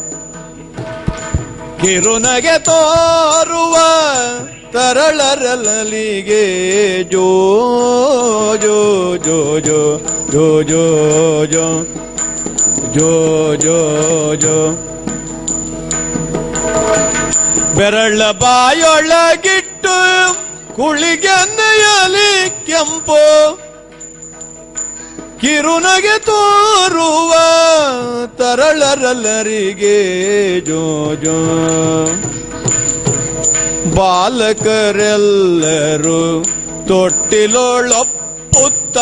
ಕಿರುನಗೆ ತೋರುವ ತರಳರಲಿಗೆ ಜೋ ಜೋ ಜೋ ಜೋ ಜೋ ಜೋ ಜೋ ಜೋ ಜೋ ಜೋ ಬೆರಳ ಬಾಯೊಳಗಿಟ್ಟು ಕುಳಿಗೆನ್ನೆಯಲಿ ಕೆಂಪು ಕಿರುನಗೆ ತೋರುವ ತರಳರಲ್ಲರಿಗೆ ಜೋ ಜೋ ಬಾಲಕರೆಲ್ಲರೂ ತೊಟ್ಟಿಲೊಳಪ್ಪುತ್ತ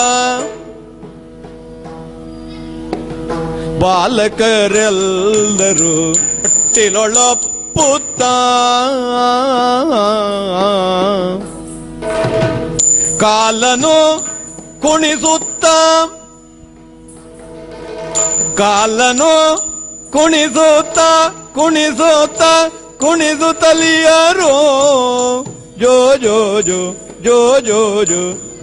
ಬಾಲಕರೆಲ್ಲರೂ ತೊಟ್ಟಿಲೊಳಪ್ಪುತ್ತ ಕಾಲನು ಕುಣಿಸುತ್ತ ಕಾಲನು ಕುಣಿಸುತ್ತ ಕುಣಿಸುತ್ತ ಕುಣಿಸುತ್ತಲಿಯರು ಜೋ ಜೋ ಜೋ ಜೋ ಜೋ ಜೋ